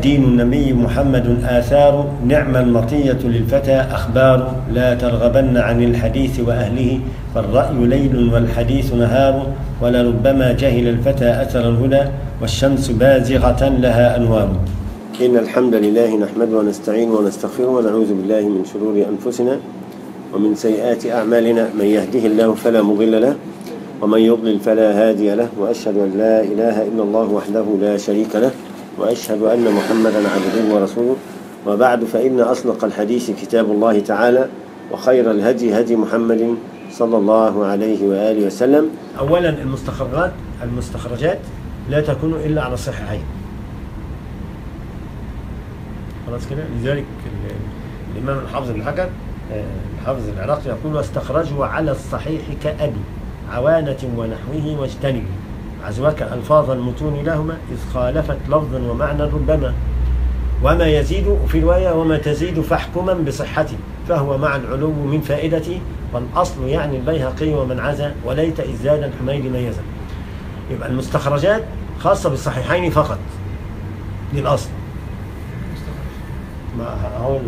دين النبي محمد آثار نعم المطية للفتى أخبار لا ترغبن عن الحديث وأهله فالرأي ليل والحديث نهار ولربما جهل الفتى أثر الهدى والشمس بازغة لها أنوار إن الحمد لله نحمده ونستعينه ونستغفره ونعوذ بالله من شرور أنفسنا ومن سيئات أعمالنا من يهده الله فلا مضل له ومن يضلل فلا هادي له وأشهد أن لا إله إلا الله وحده لا شريك له وأشهد أن محمدا عبده ورسوله وبعد فإن أصدق الحديث كتاب الله تعالى وخير الهدي هدي محمد صلى الله عليه وآله وسلم أولا المستخرجات المستخرجات لا تكون إلا على الصحيحين خلاص كده لذلك ال- الإمام الحافظ بن حجر آه، الحافظ العراقي يقول واستخرجه على الصحيح كأبي عوانة ونحوه واجتنبي عزوك ألفاظ المتون لهما إذ خالفت لفظا ومعنى ربما وما يزيد في رواية وما تزيد فاحكما بصحته فهو مع العلو من فائدته والأصل يعني البيهقي ومن عزى وليت إذ زاد الحميد ميزا يبقى المستخرجات خاصة بالصحيحين فقط دي الأصل ما هقول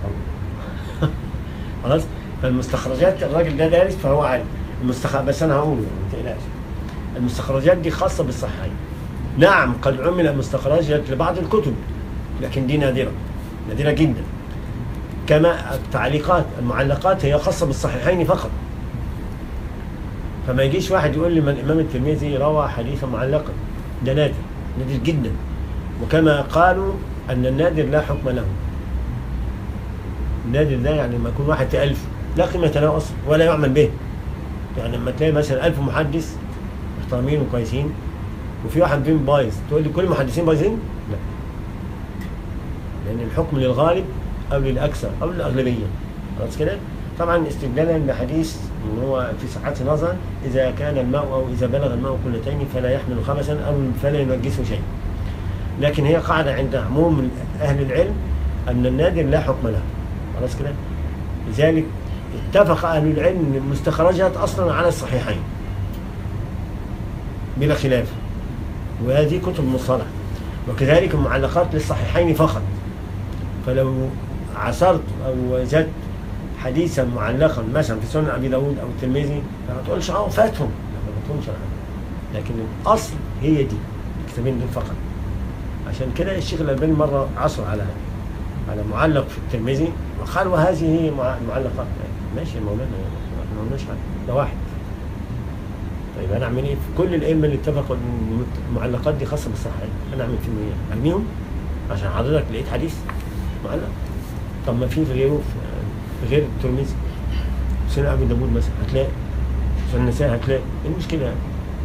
خلاص فالمستخرجات الراجل ده دارس فهو عارف المستخ... بس انا هقوله ما تقلقش المستخرجات دي خاصه بالصحيحين نعم قد عمل مستخرجات لبعض الكتب لكن دي نادره نادره جدا كما التعليقات المعلقات هي خاصه بالصحيحين فقط فما يجيش واحد يقول لي ما الامام الترمذي روى حديثا معلقا ده نادر نادر جدا وكما قالوا ان النادر لا حكم له النادر ده يعني لما يكون واحد في ألف لا قيمة له أصلا ولا يعمل به يعني لما تلاقي مثلا ألف محدث محترمين وكويسين وفي واحد فيهم بايظ تقول لي كل المحدثين بايظين؟ لا لأن الحكم للغالب أو للأكثر أو للأغلبية خلاص كده؟ طبعا استدلالا بحديث ان هو في صحة نظرا اذا كان الماء او اذا بلغ الماء كلتين فلا يحمل خبثا او فلا ينجسه شيء. لكن هي قاعده عند عموم اهل العلم ان النادر لا حكم له. خلاص كده؟ لذلك اتفق اهل العلم ان المستخرجات اصلا على الصحيحين. بلا خلاف. وهذه كتب مصطلح. وكذلك المعلقات للصحيحين فقط. فلو عثرت او وجدت حديثا معلقا مثلا في سنن ابي داود او الترمذي ما تقولش اه فاتهم لا ما تقولش عنها. لكن الاصل هي دي الكتابين دول فقط عشان كده الشيخ الالباني مره عصر على على معلق في الترمذي وقال وهذه هي مع- المعلقات ماشي يا مولانا احنا ما قلناش حاجه ده واحد طيب انا اعمل ايه في كل الائمه اللي اتفقوا ان المعلقات دي خاصه بالصحيح انا اعمل فيهم ايه؟ ارميهم عشان حضرتك لقيت حديث معلق طب ما في في غيره في غير الترمذي سنة ابي داوود مثلا هتلاقي سنة النساء هتلاقي ايه المشكله يعني؟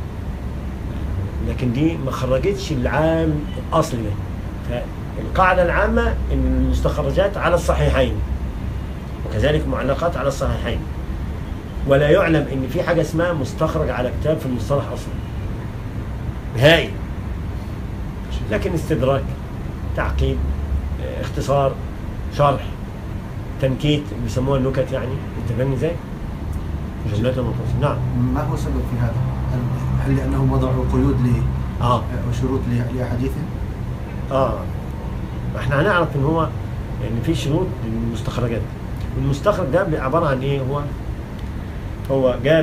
لكن دي ما خرجتش العام الاصلي ده فالقاعده العامه ان المستخرجات على الصحيحين وكذلك معلقات على الصحيحين ولا يعلم ان في حاجه اسمها مستخرج على كتاب في المصطلح اصلا نهائي لكن استدراك تعقيب اه، اختصار شرح تنكيت بيسموها النكت يعني انت فاهمني ازاي؟ جملات منفصلة نعم ما هو السبب في هذا؟ هل- هل لأنهم وضعوا قيود ل اه وشروط ل- لأحاديثهم؟ اه ما احنا هنعرف ان هو ان في شروط للمستخرجات المستخرج ده عباره عن ايه هو هو جاب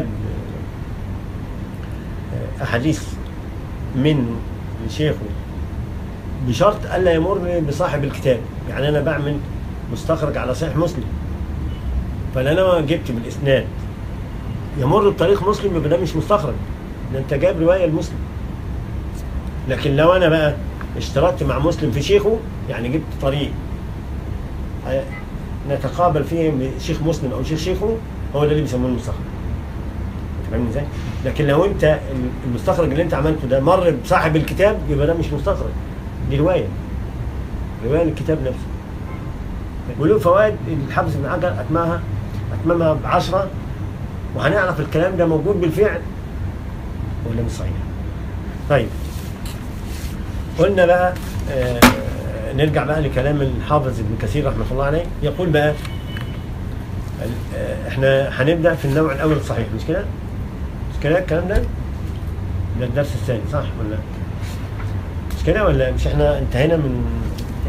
آه، احاديث من شيخه بشرط الا يمر بصاحب الكتاب يعني انا بعمل مستخرج على صحيح مسلم فانا لو جبت بالاسناد يمر بطريق مسلم يبقى ده مش مستخرج ده انت جايب روايه لمسلم لكن لو انا بقى اشتركت مع مسلم في شيخه يعني جبت طريق ه- نتقابل فيه شيخ مسلم او شيخ شيخه هو ده اللي بيسموه المستخرج انت فاهمني ازاي؟ لكن لو انت المستخرج اللي انت عملته ده مر بصاحب الكتاب يبقى ده مش مستخرج دي روايه روايه للكتاب نفسه وله فوائد الحافظ بن حجر اتممها اتممها بعشره وهنعرف الكلام ده موجود بالفعل ولا مش صحيح. طيب قلنا بقى آه نرجع بقى لكلام الحافظ ابن كثير رحمه الله عليه يقول بقى ال- آه، احنا هنبدا في النوع الاول الصحيح مش كده؟ مش كده الكلام ده؟ ده الدرس الثاني صح ولا؟ مش كده ولا مش احنا انتهينا من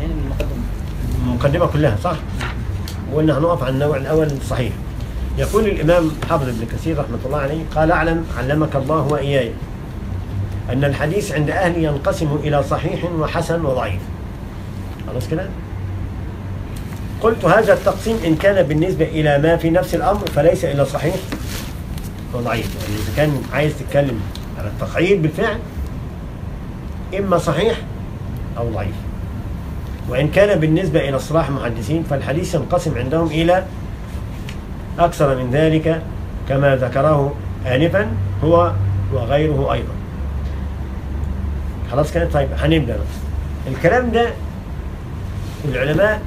المقدمة كلها صح؟ وقلنا هنقف على النوع الأول الصحيح يقول الإمام حافظ ابن كثير رحمة الله عليه قال أعلم علمك الله وإياي أن الحديث عند أهلي ينقسم إلى صحيح وحسن وضعيف خلاص كده؟ قلت هذا التقسيم إن كان بالنسبة إلى ما في نفس الأمر فليس إلا صحيح وضعيف يعني إذا كان عايز تتكلم على التقعيد بالفعل إما صحيح أو ضعيف وإن كان بالنسبة إلى اصطلاح المحدثين فالحديث ينقسم عندهم إلى أكثر من ذلك كما ذكره آنفا هو وغيره أيضا خلاص كده طيب هنبدأ بقى. الكلام ده العلماء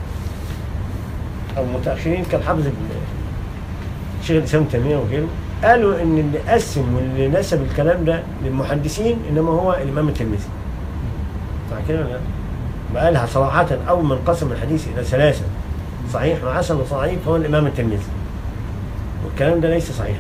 أو المتأخرين كالحافظ ابن شيخ الإسلام تيمية وغيره قالوا إن اللي قسم واللي نسب الكلام ده للمحدثين إنما هو الإمام الترمذي صح كده ولا لا؟ وقالها صراحة أول من قسم الحديث إلى ثلاثة صحيح وحسن وضعيف هو الإمام الترمذي والكلام ده ليس صحيحا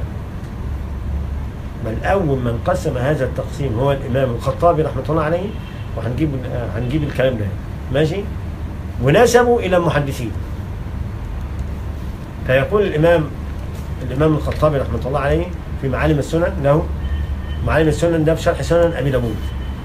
بل أول من قسم هذا التقسيم هو الإمام الخطابي رحمة الله عليه وهنجيب آه، هنجيب الكلام ده ماشي ونسبوا إلى المحدثين فيقول الإمام الإمام الخطابي رحمة الله عليه في معالم السنن له معالم السنن ده في شرح سنن أبي داود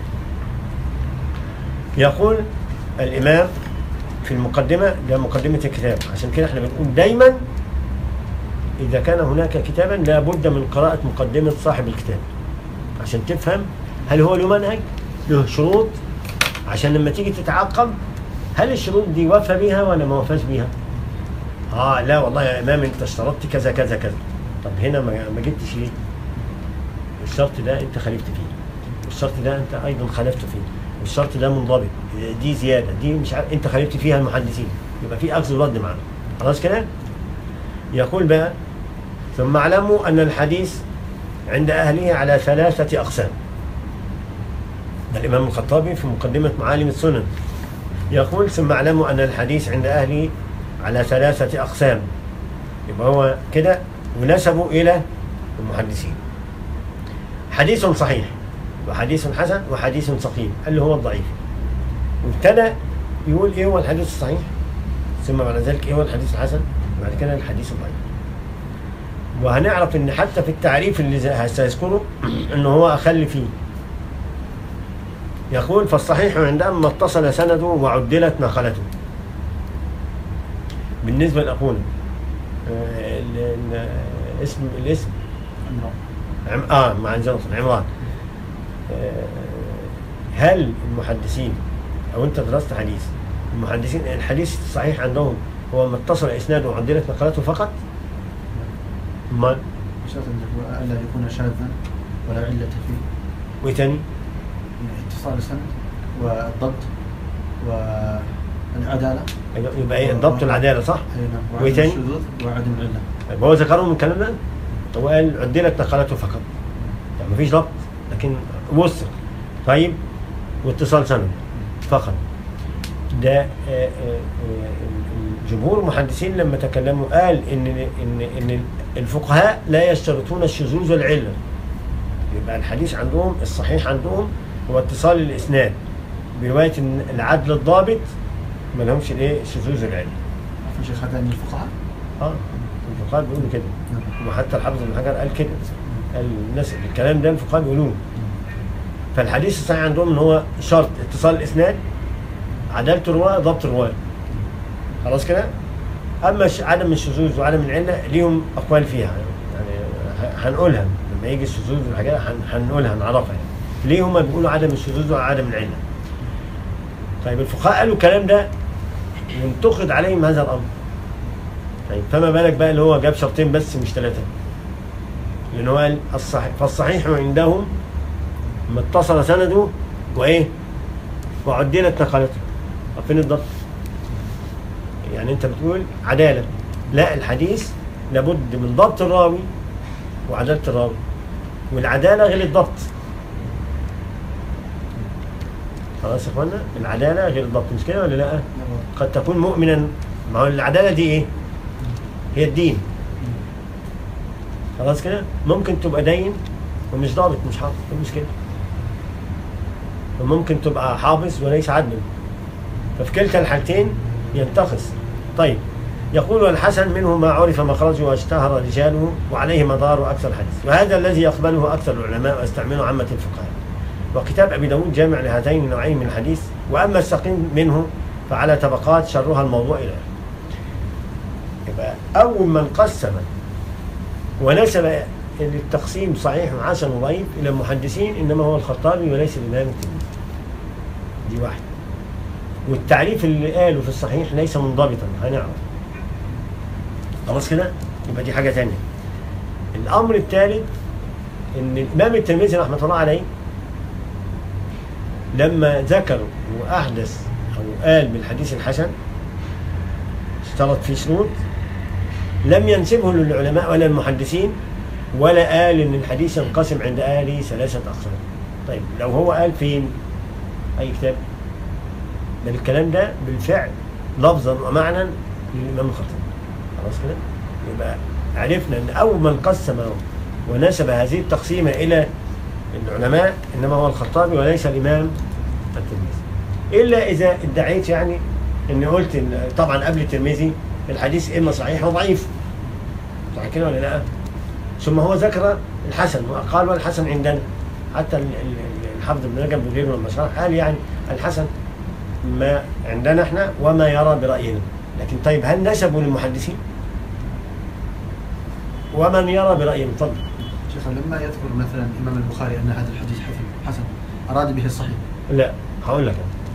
يقول الإمام في المقدمة ده مقدمة الكتاب عشان كده احنا بنقول دايما إذا كان هناك كتابا لابد من قراءة مقدمة صاحب الكتاب عشان تفهم هل هو له منهج له شروط عشان لما تيجي تتعقب هل الشروط دي وفى بيها ولا ما وفاش بيها؟ اه لا والله يا امام انت اشترطت كذا كذا كذا طب هنا ما ما جبتش ليه؟ الشرط ده انت خالفت فيه والشرط ده انت ايضا خالفت فيه والشرط ده منضبط دي زياده دي مش عارف انت خالفت فيها المحدثين يبقى في اخذ ورد معانا خلاص كده؟ يقول بقى ثم اعلموا ان الحديث عند اهله على ثلاثه اقسام ده الامام الخطابي في مقدمه معالم السنن يقول ثم اعلموا ان الحديث عند اهله على ثلاثة أقسام يبقى هو كده ونسبوا إلى المحدثين حديث صحيح وحديث حسن وحديث سقيم اللي هو الضعيف وابتدى يقول إيه هو الحديث الصحيح ثم بعد ذلك إيه هو الحديث الحسن وبعد كده الحديث الضعيف وهنعرف إن حتى في التعريف اللي زي- سيذكره إن هو أخل فيه يقول فالصحيح عندهم ما اتصل سنده وعدلت نقلته بالنسبه لاخونا آه، ال- ال- اسم الاسم عم اه مع جونسون عمران آه، هل المحدثين او انت درست حديث المحدثين الحديث الصحيح عندهم هو ما اتصل اسناده وعدلت نقلاته فقط؟ ما شرط أن يكون- ألا يكون شاذا ولا علة فيه وايه تاني؟ من اتصال السند والضبط والعدالة يبقى ايه الضبط والعداله صح؟ أي نعم وإيه وعدم تاني؟ الشذوذ وعدم العلة طيب هو ذكرهم من الكلام ده؟ هو قال عدلت نقلاته فقط يعني مفيش ضبط لكن وثق طيب واتصال سند فقط ده آه، آه، آه، جمهور المحدثين لما تكلموا قال ان ان ان الفقهاء لا يشترطون الشذوذ والعله يبقى الحديث عندهم الصحيح عندهم هو اتصال الاسناد بروايه إن العدل الضابط ما لهمش الايه الشذوذ والعله في شيخ هذا من الفقهاء اه الفقهاء بيقولوا كده نعم. وحتى الحافظ ابن حجر قال كده قال الناس الكلام ده الفقهاء بيقولوه فالحديث الصحيح عندهم ان هو شرط اتصال الاسناد عداله الرواه ضبط الرواه خلاص كده اما ش- عدم الشذوذ وعدم العله ليهم اقوال فيها يعني ه- هنقولها لما يجي الشذوذ والحاجات هن- هنقولها هنعرفها يعني ليه هم بيقولوا عدم الشذوذ وعدم العله طيب الفقهاء قالوا الكلام ده ينتقد عليهم هذا الامر طيب فما بالك بقى اللي هو جاب شرطين بس مش ثلاثة لأن هو قال الصحيح فالصحيح عندهم ما اتصل سنده وإيه وعدلت نقلته طب فين الضبط؟ يعني أنت بتقول عدالة لا الحديث لابد من ضبط الراوي وعدالة الراوي والعدالة غير الضبط خلاص يا اخوانا العدالة غير الضبط مش كده ولا لا؟ قد تكون مؤمنا ما هو العدالة دي ايه؟ هي الدين خلاص كده ممكن تبقى دين ومش ضابط مش حافظ إيه المشكلة وممكن تبقى حافظ وليس عدلا ففي كلتا الحالتين ينتقص طيب يقول والحسن منه ما عرف مخرجه واشتهر رجاله وعليه مدار أكثر الحديث وهذا الذي يقبله أكثر العلماء ويستعمله عامة الفقهاء وكتاب أبي داود جامع لهذين النوعين من الحديث وأما السقيم منه فعلى طبقات شرها الموضوع إلى آخره. يبقى أول من قسم ونسب التقسيم صحيح وحسن وضعيف إلى المحدثين إنما هو الخطابي وليس الإمام الترمذي دي واحدة والتعريف اللي قاله في الصحيح ليس منضبطا هنعرف خلاص كده يبقى دي حاجة تانية الأمر الثالث إن الإمام الترمذي رحمة الله عليه لما ذكر وأحدث أو قال بالحديث الحسن اشترط فيه شروط لم ينسبه للعلماء ولا المحدثين ولا قال ان الحديث ينقسم عند اهله ثلاثه اقسام. طيب لو هو قال فين؟ اي كتاب؟ بل الكلام ده بالفعل لفظا ومعنى للامام الخطيب. خلاص كده؟ يبقى عرفنا ان اول من قسم ونسب هذه التقسيمه الى العلماء انما هو الخطابي وليس الامام الترمذي. الا اذا ادعيت يعني ان قلت إن طبعا قبل الترمذي الحديث اما صحيح او ضعيف. صح كده ولا لا؟ ثم هو ذكر الحسن وقال والحسن عندنا حتى ال- ال- الحافظ ابن رجب وغيره لما شرح قال يعني الحسن ما عندنا احنا وما يرى براينا لكن طيب هل نسبوا للمحدثين؟ ومن يرى برايهم تفضل شيخ لما يذكر مثلا الامام البخاري ان هذا الحديث حسن حسن اراد به الصحيح لا هقول لك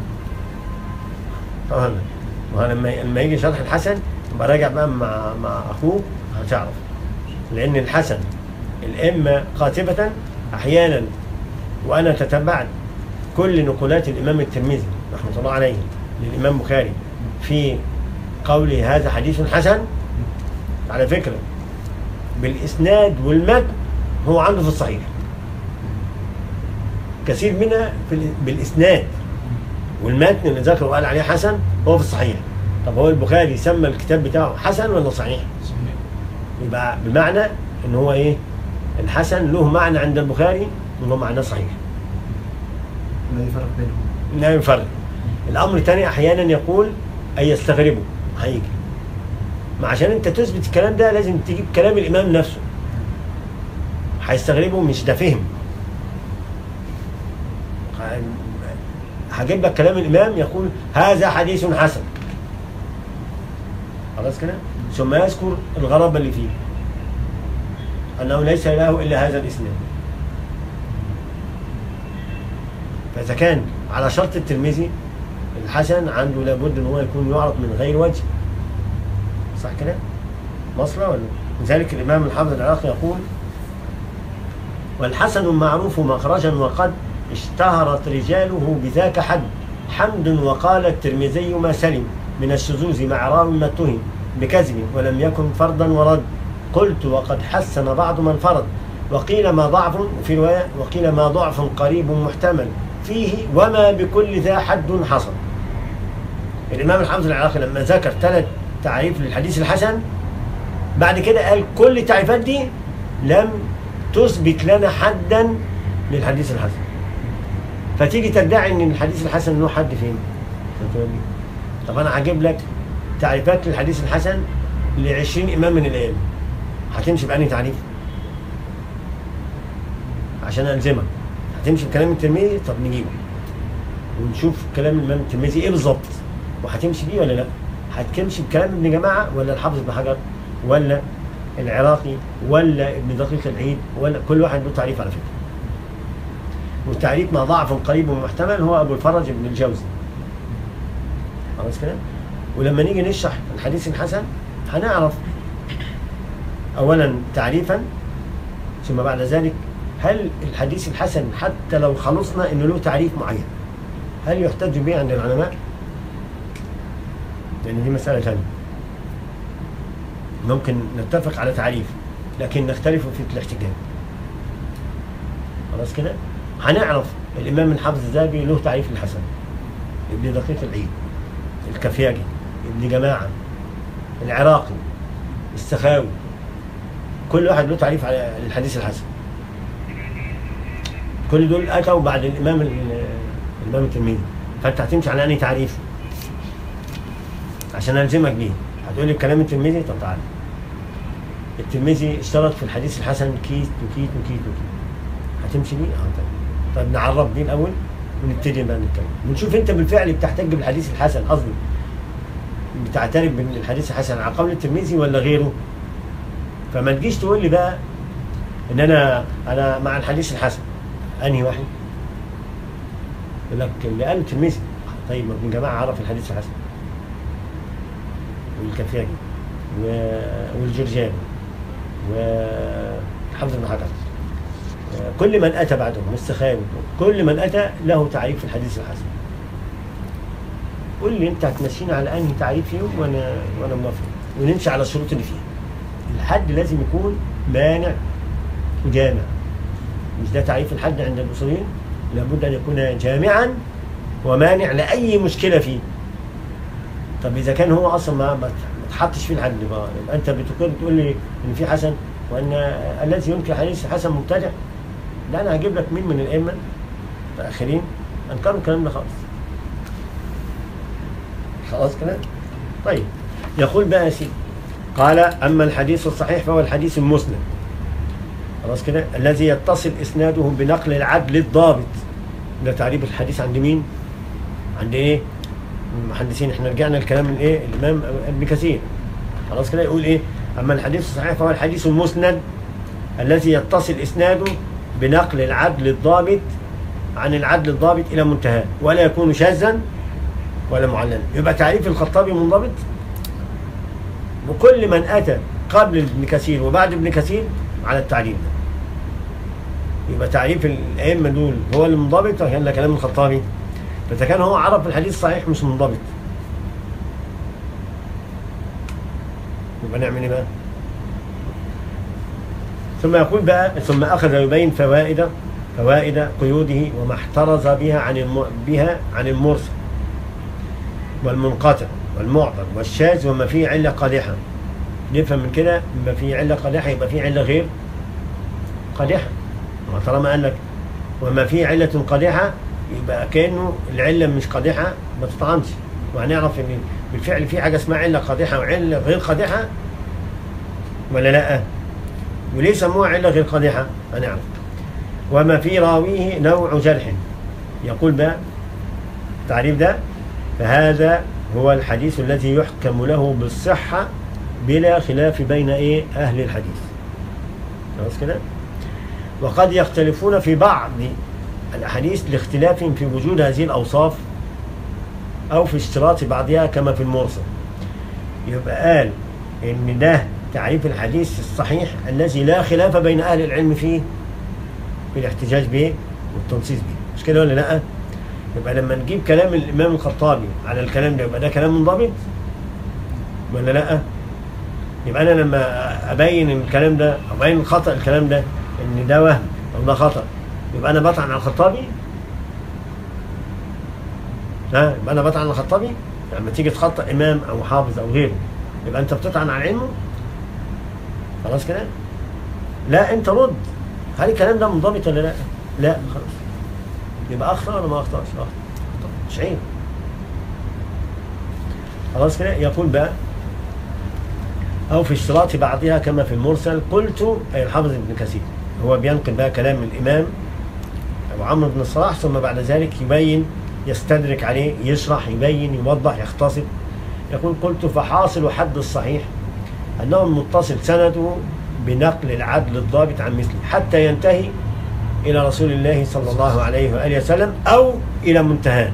هقول لك وأنا لما لما يجي شرح الحسن يبقى راجع بقى مع مع اخوك هتعرف لان الحسن الائمه قاتبه احيانا وانا تتبعت كل نقولات الامام الترمذي رحمه الله عليه للامام البخاري في قوله هذا حديث حسن على فكره بالاسناد والمتن هو عنده في الصحيح كثير منها في ال- بالاسناد والمتن اللي ذكره وقال عليه حسن هو في الصحيح طب هو البخاري سمى الكتاب بتاعه حسن ولا صحيح؟ صحيح يبقى بمعنى ان هو ايه؟ الحسن له معنى عند البخاري وله معنى صحيح لا يفرق بينهم لا يفرق الامر الثاني احيانا يقول اي يستغربه هيجي ما عشان انت تثبت الكلام ده لازم تجيب كلام الامام نفسه هيستغربه مش ده فهم هجيب لك كلام الامام يقول هذا حديث حسن خلاص كده ثم يذكر الغرابه اللي فيه انه ليس له الا هذا الاسناد فاذا كان على شرط الترمذي الحسن عنده لابد ان هو يكون يعرض من غير وجه صح كده؟ مصلى ولا لذلك الامام الحافظ العراقي يقول والحسن المعروف مخرجا وقد اشتهرت رجاله بذاك حد حمد وقال الترمذي ما سلم من الشذوذ مع راو ما اتهم بكذب ولم يكن فردا ورد قلت وقد حسن بعض من فرد وقيل ما ضعف في رواية وقيل ما ضعف قريب محتمل فيه وما بكل ذا حد حصل الإمام الحافظ العراقي لما ذكر ثلاث تعريف للحديث الحسن بعد كده قال كل التعريفات دي لم تثبت لنا حدا للحديث الحسن فتيجي تدعي ان الحديث الحسن له حد فين؟ فتقول لي طب انا هجيب لك تعريفات للحديث الحسن ل 20 امام من الائمه هتمشي بأنهي تعريف؟ عشان الزمك هتمشي بكلام الترمذي طب نجيبه ونشوف كلام الامام الترمذي ايه بالظبط وهتمشي بيه ولا لا؟ هتمشي بكلام ابن جماعه ولا الحافظ ابن حجر ولا العراقي ولا ابن دقيق العيد ولا كل واحد له تعريف على فكره والتعريف ما ضعف قريب ومحتمل هو ابو الفرج ابن الجوزي خلاص كده ولما نيجي نشرح الحديث الحسن هنعرف اولا تعريفا ثم بعد ذلك هل الحديث الحسن حتى لو خلصنا انه له تعريف معين هل يحتج به عند العلماء؟ لان دي مساله ثانيه ممكن نتفق على تعريف لكن نختلف في الاحتجاج خلاص كده هنعرف الامام الحافظ الذهبي له تعريف الحسن ابن دقيق العيد الكفياجي ابن جماعه العراقي السخاوي كل واحد له تعريف على الحديث الحسن كل دول اتوا بعد الامام ال- الامام الترمذي فانت هتمشي على انهي تعريف عشان الزمك بيه هتقول لي كلام الترمذي طب تعالى الترمذي اشترط في الحديث الحسن كيت وكيت وكيت وكيت هتمشي بيه؟ اه طيب طيب نعرف بيه الاول ونبتدي بقى نتكلم ونشوف انت بالفعل بتحتج بالحديث الحسن قصدي بتعترف بالحديث الحسن على قول الترمذي ولا غيره فما تجيش تقول لي بقى ان انا انا مع الحديث الحسن انهي واحد؟ يقول لك اللي قال الترمذي طيب ما ابن جماعه عرف الحديث الحسن والكفاجي و- والجرجاني وحفظ بن حجر كل من اتى بعدهم والسخاوي كل من اتى له تعريف في الحديث الحسن قول لي انت هتمشينا على انهي تعريف فيهم وانا وانا موافق ونمشي على الشروط اللي فيها الحد لازم يكون مانع وجامع مش ده تعريف الحد عند الاصوليين لابد ان يكون جامعا ومانع لاي مشكله فيه طب اذا كان هو اصلا ما ما تحطش فيه الحد بقى يبقى انت بتقول تقول لي ان في حسن وان الذي ينكر حديث حسن مبتدع لا انا هجيب لك مين من الائمه المتاخرين انكروا الكلام ده خالص خلاص كده طيب يقول بقى يا سيدي قال اما الحديث الصحيح فهو الحديث المسند خلاص كده الذي يتصل اسناده بنقل العدل الضابط ده تعريف الحديث عند مين؟ عند ايه؟ المحدثين احنا رجعنا الكلام من ايه؟ الامام ابن كثير خلاص كده يقول ايه؟ اما الحديث الصحيح فهو الحديث المسند الذي يتصل اسناده بنقل العدل الضابط عن العدل الضابط الى منتهاه ولا يكون شاذا ولا معللا يبقى تعريف الخطابي منضبط وكل من اتى قبل ابن كثير وبعد ابن كثير على التعريف ده يبقى تعريف الائمه دول هو اللي منضبط ولا كلام الخطابي فاذا كان هو عرف الحديث الصحيح مش منضبط يبقى نعمل ايه بقى؟ ثم يقول بقى ثم اخذ يبين فوائد فوائد قيوده وما احترز بها عن الم... بها عن المرسل والمنقطع والمعضل والشاذ وما فيه عله قادحه نفهم من كده ما فيه عله قادحه يبقى فيه عله غير قادحه طالما قال لك وما فيه عله قادحه يبقى كانه العله مش قادحه ما تطعمش وهنعرف ان بالفعل في حاجه اسمها عله قادحه وعله غير قادحه ولا لا؟ وليه سموها عله غير قادحه؟ هنعرف وما في راويه نوع جرح يقول بقى التعريف ده فهذا هو الحديث الذي يحكم له بالصحة بلا خلاف بين ايه أهل الحديث خلاص كده وقد يختلفون في بعض الأحاديث لاختلافهم في وجود هذه الأوصاف أو في اشتراط بعضها كما في المرسل يبقى قال إن ده تعريف الحديث الصحيح الذي لا خلاف بين أهل العلم فيه في الاحتجاج به والتنصيص به مش كده ولا لا؟ يبقى لما نجيب كلام الامام الخطابي على الكلام ده يبقى ده كلام منضبط ولا لا؟ يبقى انا لما ابين الكلام ده ابين الخطا الكلام ده ان ده وهم او ده خطا يبقى انا بطعن على الخطابي؟ ها يبقى انا بطعن على الخطابي؟ لما تيجي تخطئ امام او حافظ او غيره يبقى انت بتطعن على علمه؟ خلاص كده؟ لا انت رد هل الكلام ده منضبط ولا لا؟ لا خلاص يبقى اخطا ولا ما اخطاش؟ اخطا مش عيب خلاص كده يقول بقى او في اشتراط بعضها كما في المرسل قلت اي الحافظ ابن كثير هو بينقل بقى كلام الامام ابو عمرو بن الصلاح ثم بعد ذلك يبين يستدرك عليه يشرح يبين يوضح يختصر يقول قلت فحاصل حد الصحيح انه متصل سنده بنقل العدل الضابط عن مثله حتى ينتهي إلى رسول الله صلى الله عليه وآله وسلم أو إلى منتهى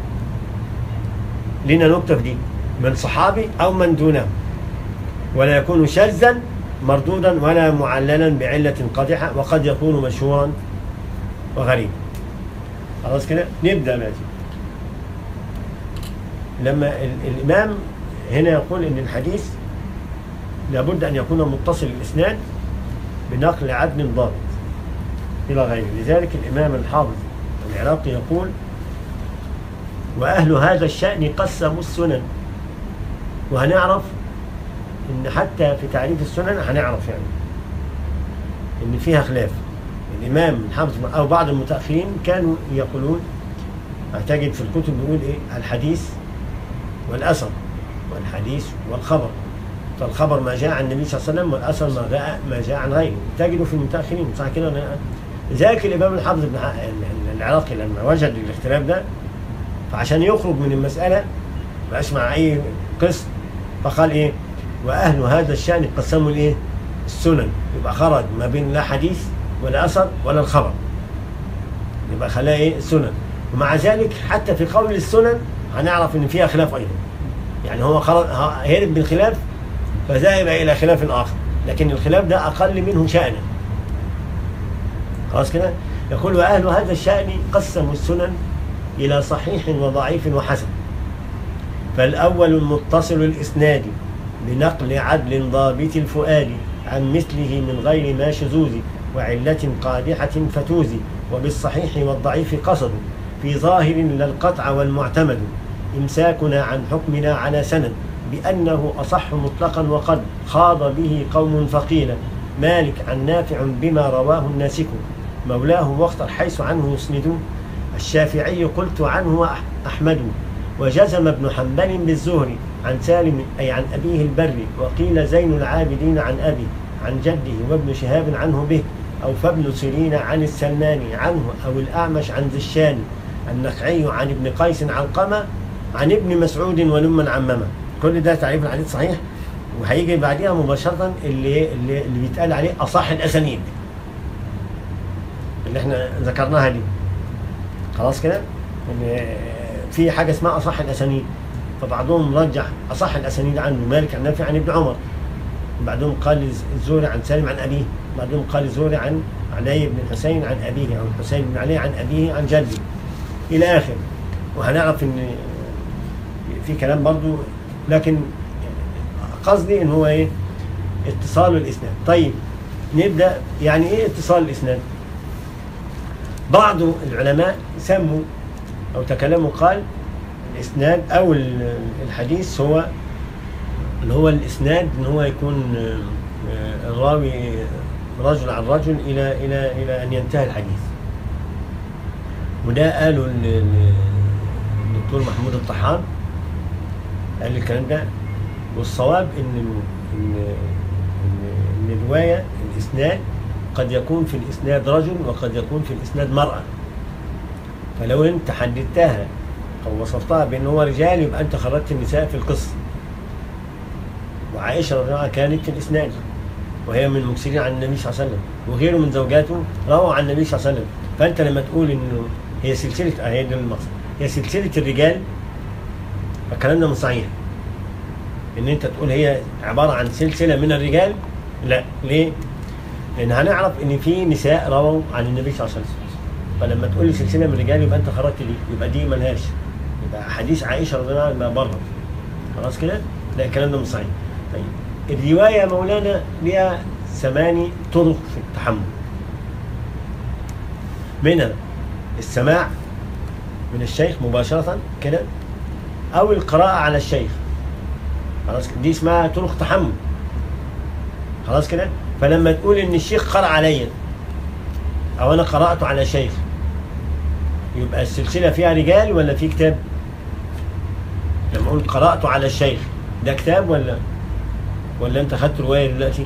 لنا نقطة في دي من صحابي أو من دونه ولا يكون شاذا مردودا ولا معللا بعلة قادحة وقد يكون مشهورا وغريبا خلاص كده نبدأ ماشي لما ال- الإمام هنا يقول إن الحديث لابد أن يكون متصل الإسناد بنقل عدل ضابط إلى غيره لذلك الإمام الحافظ العراقي يقول وأهل هذا الشأن قسموا السنن وهنعرف إن حتى في تعريف السنن هنعرف يعني إن فيها خلاف الإمام الحافظ أو بعض المتأخرين كانوا يقولون تجد في الكتب بيقول إيه الحديث والأثر والحديث والخبر فالخبر ما جاء عن النبي صلى الله عليه وسلم والأثر ما جاء ما جاء عن غيره تجده في المتأخرين صح كده ولا لا؟ لذلك الإمام الحافظ بن ح- العراقي لما وجد الاختلاف ده فعشان يخرج من المسألة ما مع أي قسم فقال إيه وأهل هذا الشأن قسموا الإيه السنن يبقى خرج ما بين لا حديث ولا أثر ولا الخبر يبقى خلاه إيه السنن ومع ذلك حتى في قول السنن هنعرف إن فيها خلاف أيضا يعني هو خرج هرب من خلاف فذهب إلى خلاف آخر لكن الخلاف ده أقل منه شأنا خلاص كده يقول وأهل هذا الشأن قسموا السنن إلى صحيح وضعيف وحسن فالأول المتصل الإسناد بنقل عدل ضابط الفؤاد عن مثله من غير ما شذوذ وعلة قادحة فتوز وبالصحيح والضعيف قصد في ظاهر لا القطع والمعتمد إمساكنا عن حكمنا على سند بأنه أصح مطلقا وقد خاض به قوم فقيل مالك عن نافع بما رواه الناسك مولاه واختر حيث عنه يسند الشافعي قلت عنه أح- أحمد وجزم ابن حنبل بالزهري عن سالم أي عن أبيه البر وقيل زين العابدين عن أبي عن جده وابن شهاب عنه به أو فابن سيرين عن السلماني عنه أو الأعمش عن ذي الشان النخعي عن ابن قيس علقمة عن ابن مسعود ولمن عممه كل ده تعريف الحديث صحيح وهيجي بعديها مباشرة اللي اللي, اللي بيتقال عليه أصح الأسانيد اللي احنا ذكرناها دي خلاص كده ان في حاجه اسمها اصح الاسانيد فبعضهم رجح اصح الاسانيد عنه مالك عن نافع عن ابن عمر بعضهم قال الزهري عن سالم عن ابيه بعضهم قال الزهري عن علي بن الحسين عن ابيه او الحسين بن علي عن ابيه عن جده الى اخره وهنعرف ان في كلام برضو لكن قصدي ان هو ايه اتصال الاسناد طيب نبدا يعني ايه اتصال الاسناد بعض العلماء سموا أو تكلموا قال الإسناد أو ال- الحديث هو اللي هو الإسناد إن هو يكون آه، آه، الراوي رجل عن رجل إلى إلى إلى أن ينتهي الحديث وده قالوا ال- ال- الدكتور محمود الطحان قال الكلام ده والصواب إن إن إن, إن الرواية الإسناد قد يكون في الإسناد رجل وقد يكون في الإسناد مرأة فلو أنت حددتها أو وصفتها بأن هو رجال يبقى أنت خرجت النساء في القصة وعائشة رضي الله عنها كانت في الإسناد وهي من المكثرين عن النبي صلى الله عليه وسلم وغيره من زوجاته رووا عن النبي صلى الله عليه وسلم فأنت لما تقول إنه هي سلسلة آه هي دي المقصد هي سلسلة الرجال فالكلام ده مش صحيح إن أنت تقول هي عبارة عن سلسلة من الرجال لا ليه؟ لان هنعرف ان في نساء رووا عن النبي صلى الله عليه وسلم فلما تقول لي سلسله من الرجال يبقى انت خرجت دي يبقى دي ملهاش يبقى حديث عائشه رضي الله عنها يبقى بره خلاص كده؟ لا الكلام ده مش صحيح طيب الروايه يا مولانا ليها ثماني طرق في التحمل منها السماع من الشيخ مباشره كده او القراءه على الشيخ خلاص دي اسمها طرق تحمل خلاص كده فلما تقول ان الشيخ قرأ عليا او انا قرأت على شيخ يبقى السلسلة فيها رجال ولا في كتاب لما اقول قرأت على الشيخ ده كتاب ولا ولا انت خدت رواية دلوقتي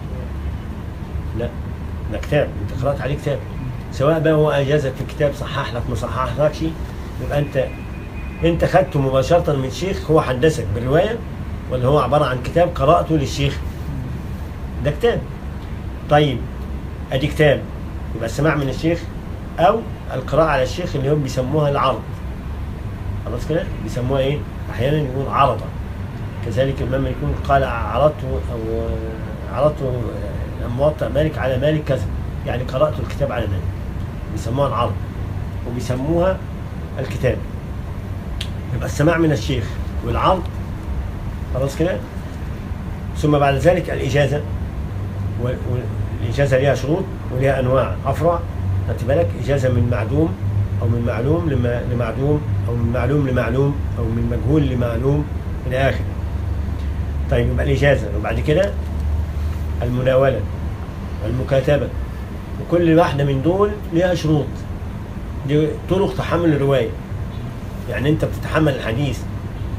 لا ده كتاب انت قرأت عليه كتاب سواء بقى هو اجازك في كتاب صحح لك ما صححلكش يبقى انت انت خدته مباشرة من شيخ هو حدثك بالرواية ولا هو عبارة عن كتاب قرأته للشيخ ده كتاب طيب ادي كتاب يبقى السماع من الشيخ او القراءة على الشيخ اللي هم بيسموها العرض خلاص كده بيسموها ايه احيانا يقول عرضة كذلك الامام يكون قال عرضت او عرضت موطأ مالك على مالك كذا يعني قرأت الكتاب على مالك بيسموها العرض وبيسموها الكتاب يبقى السماع من الشيخ والعرض خلاص كده ثم بعد ذلك الإجازة وال- والإجازة لها شروط ولها أنواع أفرع خدت بالك إجازة من معدوم أو من معلوم لما- لمعدوم أو من معلوم لمعلوم أو من مجهول لمعلوم إلى آخره طيب يبقى الإجازة وبعد كده المناولة والمكاتبة وكل واحدة من دول لها شروط دي طرق تحمل الرواية يعني أنت بتتحمل الحديث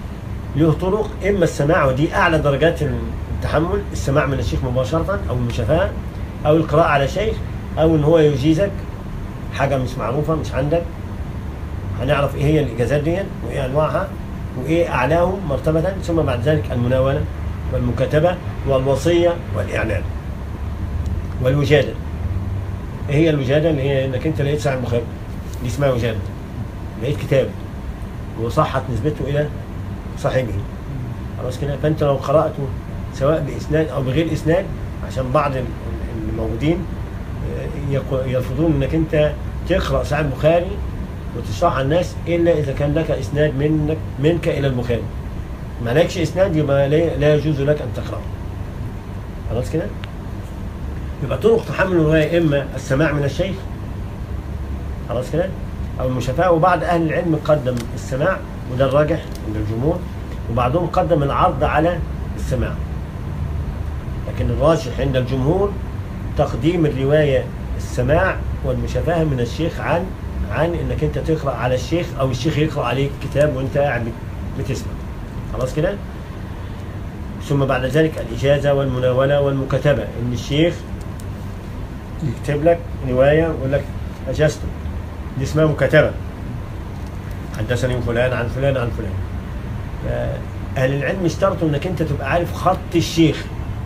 له طرق اما السماع ودي اعلى درجات التحمل السماع من الشيخ مباشره او المشافهه او القراءه على شيخ او ان هو يجيزك حاجه مش معروفه مش عندك هنعرف ايه هي الاجازات دي وايه انواعها وايه اعلاهم مرتبه ثم بعد ذلك المناوله والمكاتبه والوصيه والاعلان والوجاده ايه هي الوجاده اللي هي انك انت لقيت صاحب مخالف دي اسمها وجاده لقيت كتاب وصحت نسبته الى صاحبه خلاص كده فانت لو قراته سواء باسناد او بغير اسناد عشان بعض ال- الموجودين آه، يق- يرفضون انك انت تقرا صحيح البخاري وتشرح على الناس الا اذا كان لك اسناد منك منك الى البخاري ما لكش اسناد يبقى لا لا يجوز لك ان تقراه خلاص كده يبقى طرق تحمل الروايه اما السماع من الشيخ خلاص كده او المشافهه وبعض اهل العلم قدم السماع وده الراجح عند الجمهور وبعضهم قدم العرض على السماع لكن الراجح عند الجمهور تقديم الروايه السماع والمشافهه من الشيخ عن عن انك انت تقرا على الشيخ او الشيخ يقرا عليك كتاب وانت قاعد بت- بتسمع خلاص كده ثم بعد ذلك الاجازه والمناوله والمكاتبه ان الشيخ يكتب لك روايه ويقول لك اجازته دي اسمها مكاتبه حدثني فلان عن فلان عن فلان اهل العلم اشترطوا انك انت تبقى عارف خط الشيخ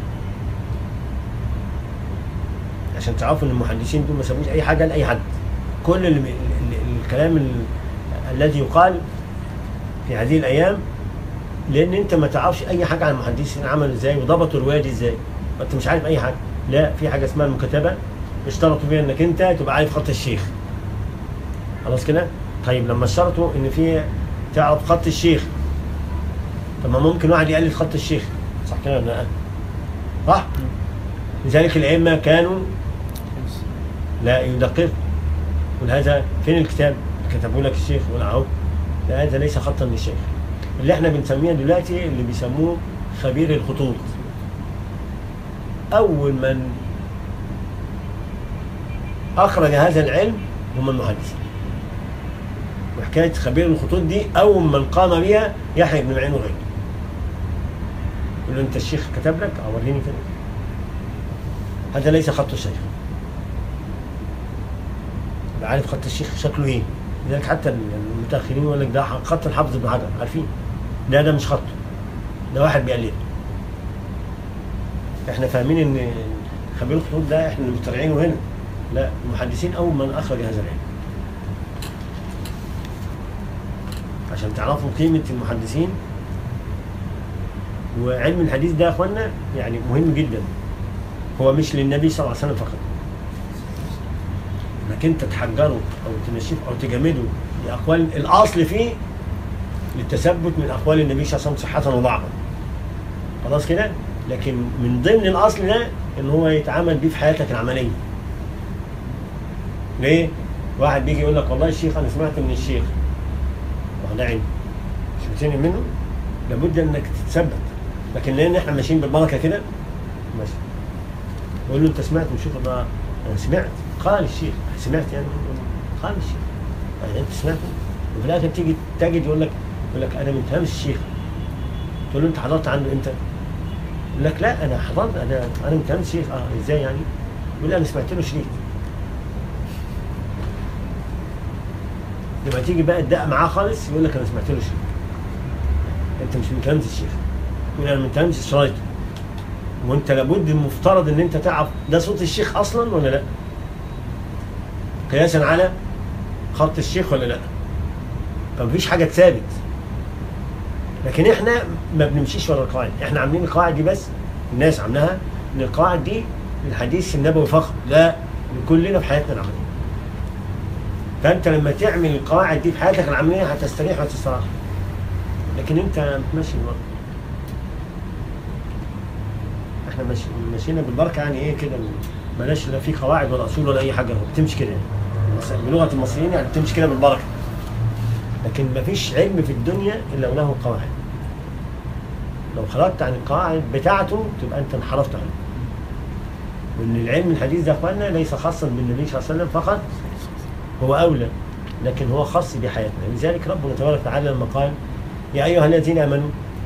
عشان تعرفوا ان المحدثين دول ما سابوش اي حاجه لاي حد كل ال- ال- ال- الكلام ال- الذي يقال في هذه الايام لان انت ما تعرفش اي حاجه عن المحدثين عملوا ازاي وضبطوا الروايه دي ازاي انت مش عارف اي حاجه لا في حاجه اسمها المكاتبه اشترطوا فيها انك انت تبقى عارف خط الشيخ خلاص كده طيب لما اشترطوا ان في تعرف خط الشيخ طب ما ممكن واحد يقلد خط الشيخ صح كده ولا لا صح لذلك الائمه كانوا لا يدقق يقول هذا فين الكتاب كتبوا لك الشيخ ولا اهو لا هذا ليس خطا للشيخ اللي احنا بنسميه دلوقتي اللي بيسموه خبير الخطوط اول من اخرج هذا العلم هم المحدثين وحكايه خبير الخطوط دي اول من قام بها يحيى بن معين وغيره يقول له انت الشيخ كتب لك اه وريني كده هذا ليس خط الشيخ يبقى عارف خط الشيخ شكله ايه لذلك حتى المتاخرين يقول لك ده خط الحافظ بن حجر عارفين لا ده مش خطه ده واحد بيقلده احنا فاهمين ان خبير الخطوط ده احنا اللي مخترعينه هنا لا المحدثين اول من اخرج هذا العلم عشان تعرفوا قيمه المحدثين وعلم الحديث ده يا اخوانا يعني مهم جدا هو مش للنبي صلى الله عليه وسلم فقط انك انت تحجره او تنشفه او تجمده لاقوال الاصل فيه للتثبت من اقوال النبي صلى الله عليه وسلم صحه وضعفا خلاص كده لكن من ضمن الاصل ده ان هو يتعامل بيه في حياتك العمليه ليه؟ واحد بيجي يقول لك والله الشيخ انا سمعت من الشيخ ما هو ده علم مش بتنقل منه لابد انك تتثبت لكن لان احنا ماشيين بالبركه كده ماشي يقول له انت سمعت من الشيخ ده انا سمعت قال الشيخ سمعت يعني قال الشيخ يعني انت سمعت وفي الاخر تيجي تجد يقول لك يقول لك انا من تهامس الشيخ تقول له انت حضرت عنده امتى؟ يقول لك لا انا حضرت انا انا من تهامس الشيخ اه ازاي يعني؟ يقول لي انا سمعت له شريط لما تيجي بقى تدق معاه خالص يقول لك انا سمعت له شريط انت مش من تهامس الشيخ يقول انا من تهامس شرايطه وانت لابد المفترض ان انت تعرف ده صوت الشيخ اصلا ولا لا قياسا على خط الشيخ ولا لا فمفيش حاجه ثابت لكن احنا ما بنمشيش ورا القواعد احنا عاملين القواعد دي بس الناس عاملاها ان القواعد دي للحديث النبوي فقط لا لكلنا في حياتنا العمليه فانت لما تعمل القواعد دي في حياتك العمليه هتستريح وتستراح لكن انت ماشي الوقت احنا ماشي ماشيين بالبركه يعني ايه كده بلاش لا في قواعد ولا اصول ولا اي حاجه هو بتمشي كده يعني بلغه المصريين يعني بتمشي كده بالبركه لكن ما فيش علم في الدنيا الا وله قواعد لو خرجت عن القواعد بتاعته تبقى انت انحرفت عنه وان العلم الحديث ده يا اخوانا ليس خاصا بالنبي صلى الله عليه وسلم فقط هو اولى لكن هو خاص بحياتنا لذلك ربنا تبارك وتعالى لما قال يا ايها الذين امنوا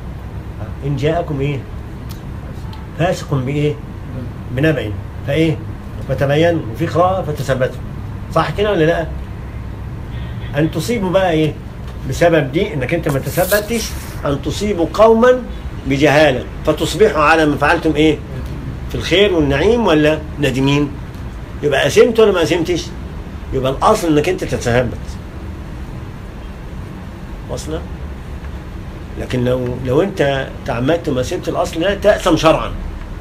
ان جاءكم ايه فاسق بايه بنبأ فايه فتبينوا وفي قراءه فتثبتوا صح كده ولا لا ان تصيبوا بقى ايه بسبب دي انك انت ما تثبتش ان تصيبوا قوما بجهاله فتصبحوا على ما فعلتم ايه في الخير والنعيم ولا نادمين يبقى قسمت ولا ما قسمتش يبقى الاصل انك انت تتثبت واصله لكن لو لو انت تعمدت وما سبت الاصل ده تأثم شرعا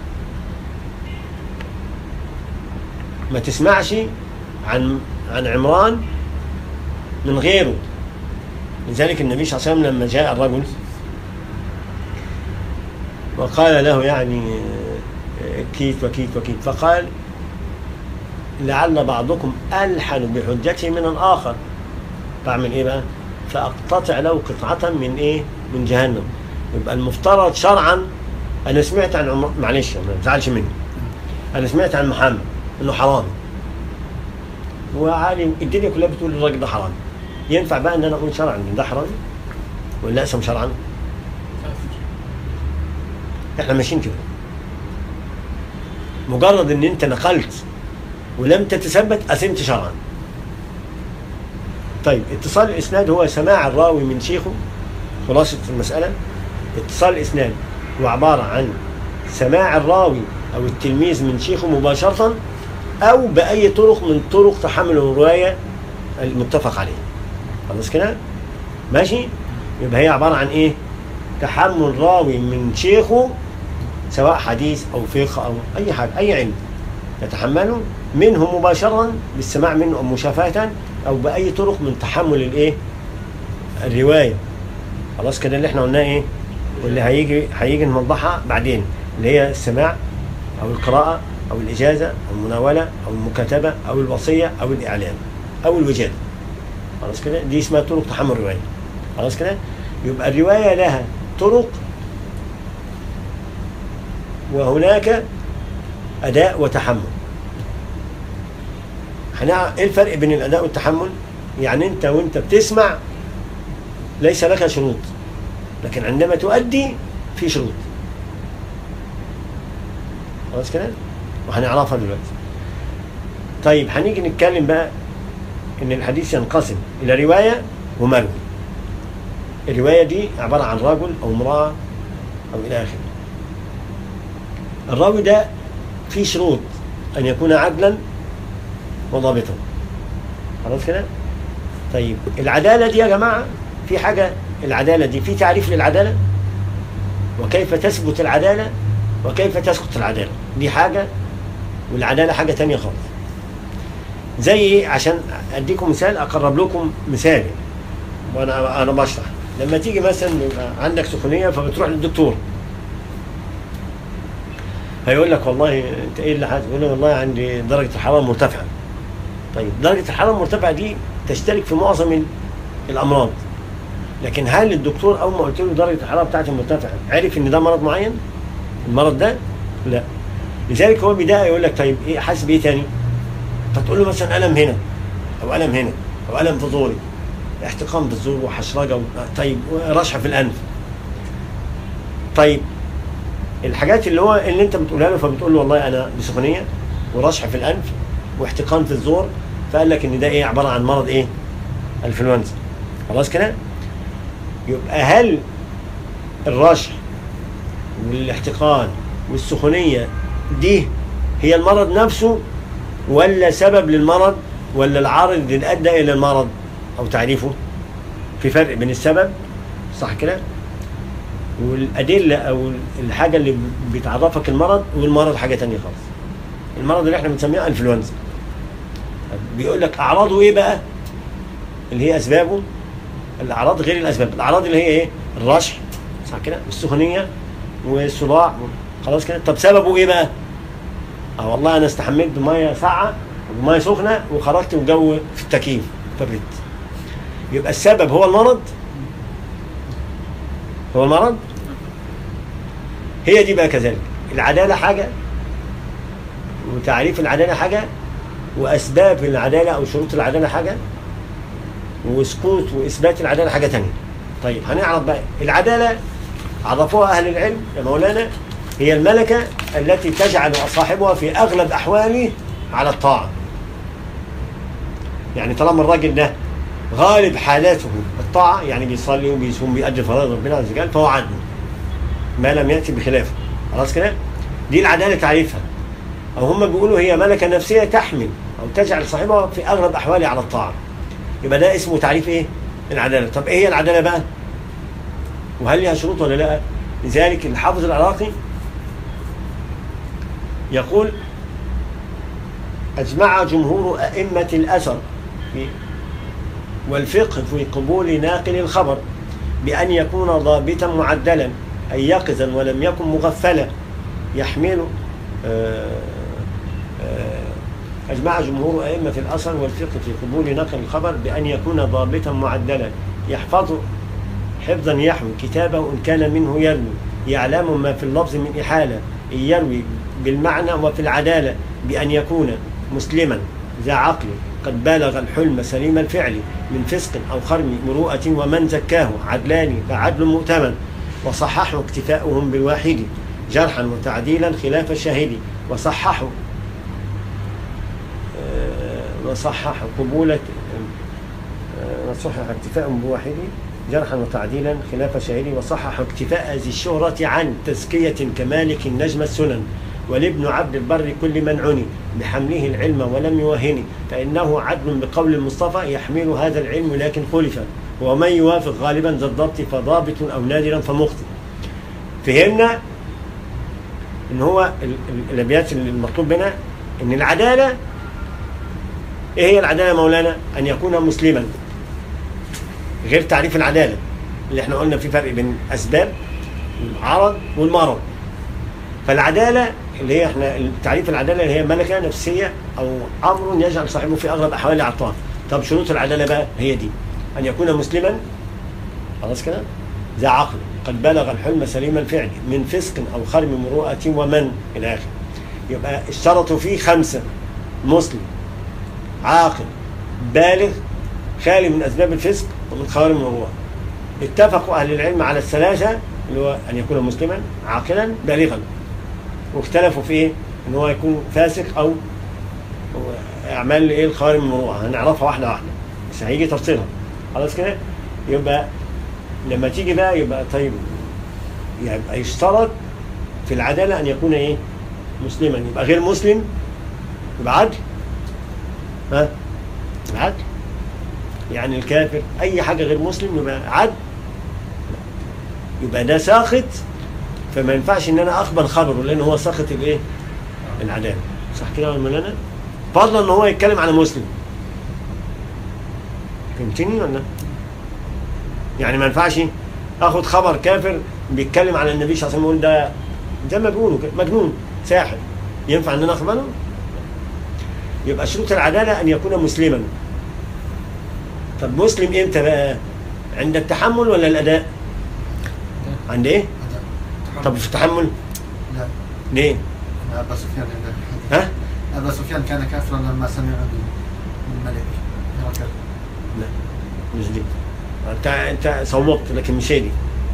ما تسمعش عن عن عمران من غيره لذلك النبي صلى الله عليه وسلم لما جاء الرجل وقال له يعني كيت وكيت وكيت فقال لعل بعضكم ألحن بحجته من الآخر فأعمل إيه بقى؟ فأقتطع له قطعة من إيه؟ من جهنم يبقى المفترض شرعا أنا سمعت عن عمر معلش ما تزعلش مني أنا سمعت عن محمد إنه حرامي وعالم الدنيا كلها بتقول الراجل ده حرامي ينفع بقى إن أنا أقول شرعا إن ده حرامي ولا أقسم شرعا؟ إحنا ماشيين كده مجرد إن أنت نقلت ولم تتثبت أثمت شرعا طيب اتصال الإسناد هو سماع الراوي من شيخه خلاصة المسألة اتصال الإسناد هو عبارة عن سماع الراوي أو التلميذ من شيخه مباشرة أو بأي طرق من طرق تحمل الرواية المتفق عليه خلاص كده ماشي يبقى هي عبارة عن إيه تحمل راوي من شيخه سواء حديث أو فقه أو أي حاجة أي علم يتحمله منه مباشرة بالسماع منه أو مشافهة أو بأي طرق من تحمل الإيه الرواية خلاص كده اللي احنا قلناه ايه واللي هيجي هيجي نوضحها بعدين اللي هي السماع او القراءة او الاجازة او المناولة او المكاتبة او الوصية او الاعلان او الوجادة خلاص كده دي اسمها طرق تحمل الرواية خلاص كده يبقى الرواية لها طرق وهناك اداء وتحمل هنع- ايه الفرق بين الاداء والتحمل يعني انت وانت بتسمع ليس لك شروط لكن عندما تؤدي في شروط خلاص كده وهنعرفها دلوقتي طيب هنيجي نتكلم بقى ان الحديث ينقسم الى روايه ومروي الروايه دي عباره عن رجل او امراه او الى اخره الراوي ده فيه شروط ان يكون عدلا وضابطا خلاص كده طيب العداله دي يا جماعه في حاجه العداله دي في تعريف للعداله وكيف تثبت العداله وكيف تسقط العداله دي حاجه والعداله حاجه تانية خالص زي ايه عشان اديكم مثال اقرب لكم مثال وانا انا بشرح لما تيجي مثلا يبقى عندك سخونيه فبتروح للدكتور فيقول لك والله انت ايه اللي حاسس؟ يقول له والله عندي درجه الحراره مرتفعه. طيب درجه الحراره المرتفعه دي تشترك في معظم ال- الامراض. لكن هل الدكتور اول ما قلت له درجه الحراره بتاعتي مرتفعه عرف ان ده مرض معين؟ المرض ده؟ لا. لذلك هو بدايه يقول لك طيب ايه حاسس بايه تاني؟ فتقول له مثلا الم هنا او الم هنا او الم في زوري احتقان بالزور وحشرجه و... طيب رشحه في الانف. طيب الحاجات اللي هو اللي انت بتقولها له فبتقول له والله انا بسخونيه ورشح في الانف واحتقان في الزور فقال لك ان ده ايه عباره عن مرض ايه؟ انفلونزا خلاص كده؟ يبقى هل الرشح والاحتقان والسخونيه دي هي المرض نفسه ولا سبب للمرض ولا العارض اللي ادى الى المرض او تعريفه؟ في فرق بين السبب صح كده؟ والادله او الحاجه اللي بتعرفك المرض والمرض حاجه تانية خالص المرض اللي احنا بنسميه انفلونزا بيقول لك اعراضه ايه بقى اللي هي اسبابه الاعراض غير الاسباب الاعراض اللي هي ايه الرشح صح كده والسخونيه والصداع خلاص كده طب سببه ايه بقى اه والله انا استحملت بميه ساقعه وميه سخنه وخرجت والجو في التكييف فبرد يبقى السبب هو المرض هو المرض هي دي بقى كذلك العدالة حاجة وتعريف العدالة حاجة وأسباب العدالة أو شروط العدالة حاجة وسقوط وإثبات العدالة حاجة تانية طيب هنعرف بقى العدالة عرفوها أهل العلم يا مولانا هي الملكة التي تجعل صاحبها في أغلب أحواله على الطاعة يعني طالما الراجل ده غالب حالاته الطاعة يعني بيصلي وبيصوم بيأدي فرائض ربنا عز وجل فهو عدل ما لم يأتي بخلافه خلاص كده دي العدالة تعريفها أو هم بيقولوا هي ملكة نفسية تحمل أو تجعل صاحبها في أغلب أحواله على الطاعة يبقى ده اسمه تعريف إيه؟ العدالة طب إيه هي العدالة بقى؟ وهل لها شروط ولا لا؟ لذلك الحافظ العراقي يقول أجمع جمهور أئمة الأثر في والفقه في قبول ناقل الخبر بأن يكون ضابطا معدلا أي يقظا ولم يكن مغفلا يحمل آه، آه، أجمع جمهور أئمة الأثر والفقه في قبول نقل الخبر بأن يكون ضابطا معدلا يحفظ حفظا يحوي كتابه إن كان منه يروي يعلم ما في اللفظ من إحالة إن يروي بالمعنى وفي العدالة بأن يكون مسلما ذا عقل قد بالغ الحلم سليم الفعل من فسق أو خرم مروءة ومن زكاه عدلان فعدل مؤتمن وصححوا اكتفاؤهم بالواحد جرحا وتعديلا خلاف الشاهد وصححوا آه، وصححوا قبولة آه، وصحح اكتفاءهم بواحد جرحا وتعديلا خلاف الشاهد وصحح اكتفاء ذي الشهرة عن تزكية كمالك النجم السنن ولابن عبد البر كل من عني بحمله العلم ولم يوهن فإنه عدل بقول المصطفى يحمل هذا العلم لكن خلف ومن يوافق غالبا ذا الضبط فضابط أو نادرا فمخطئ فهمنا ان هو ال- ال- الابيات المطلوب منها ان العداله ايه هي العداله يا مولانا؟ ان يكون مسلما غير تعريف العداله اللي احنا قلنا في فرق بين اسباب العرض والمرض فالعداله اللي هي احنا تعريف العداله اللي هي ملكه نفسيه او امر يجعل صاحبه في اغلب احواله على الطاعه طب شروط العداله بقى هي دي ان يكون مسلما خلاص كده ذا عقل قد بلغ الحلم سليم الفعل من فسق او خرم مروءه ومن الى اخره يبقى اشترطوا فيه خمسه مسلم عاقل بالغ خالي من اسباب الفسق ومن خوارم المروءه اتفقوا اهل العلم على الثلاثه اللي هو ان يكون مسلما عاقلا بالغا واختلفوا في ايه؟ ان هو يكون فاسق او اعمال ايه الخوارم المروءه هنعرفها واحده واحده بس هيجي تفصيلها خلاص كده يبقى لما تيجي بقى يبقى طيب يبقى يشترط في العداله ان يكون ايه؟ مسلما يبقى غير مسلم يبقى عدل ها؟ عدل يعني الكافر اي حاجه غير مسلم يبقى عدل يبقى ده ساخط فما ينفعش ان انا اقبل خبره لان هو ساخط الايه؟ العداله صح كده يا مولانا؟ فضلا ان هو يتكلم على مسلم فهمتني ولا؟ يعني ما ينفعش اخد خبر كافر بيتكلم على النبي صلى الله عليه وسلم يقول ده زي ما بيقولوا كده مجنون ساحر ينفع ان انا اقبله؟ يبقى شروط العداله ان يكون مسلما طب مسلم امتى بقى؟ عند التحمل ولا الاداء؟ عند ايه؟ هذا طب في التحمل لا ليه؟ ابا سفيان عند الحديث ها؟ ابا سفيان كان كافرا لما سمع بال- بالملك هرقل لا مش دي انت انت صوبت لكن مش هي دي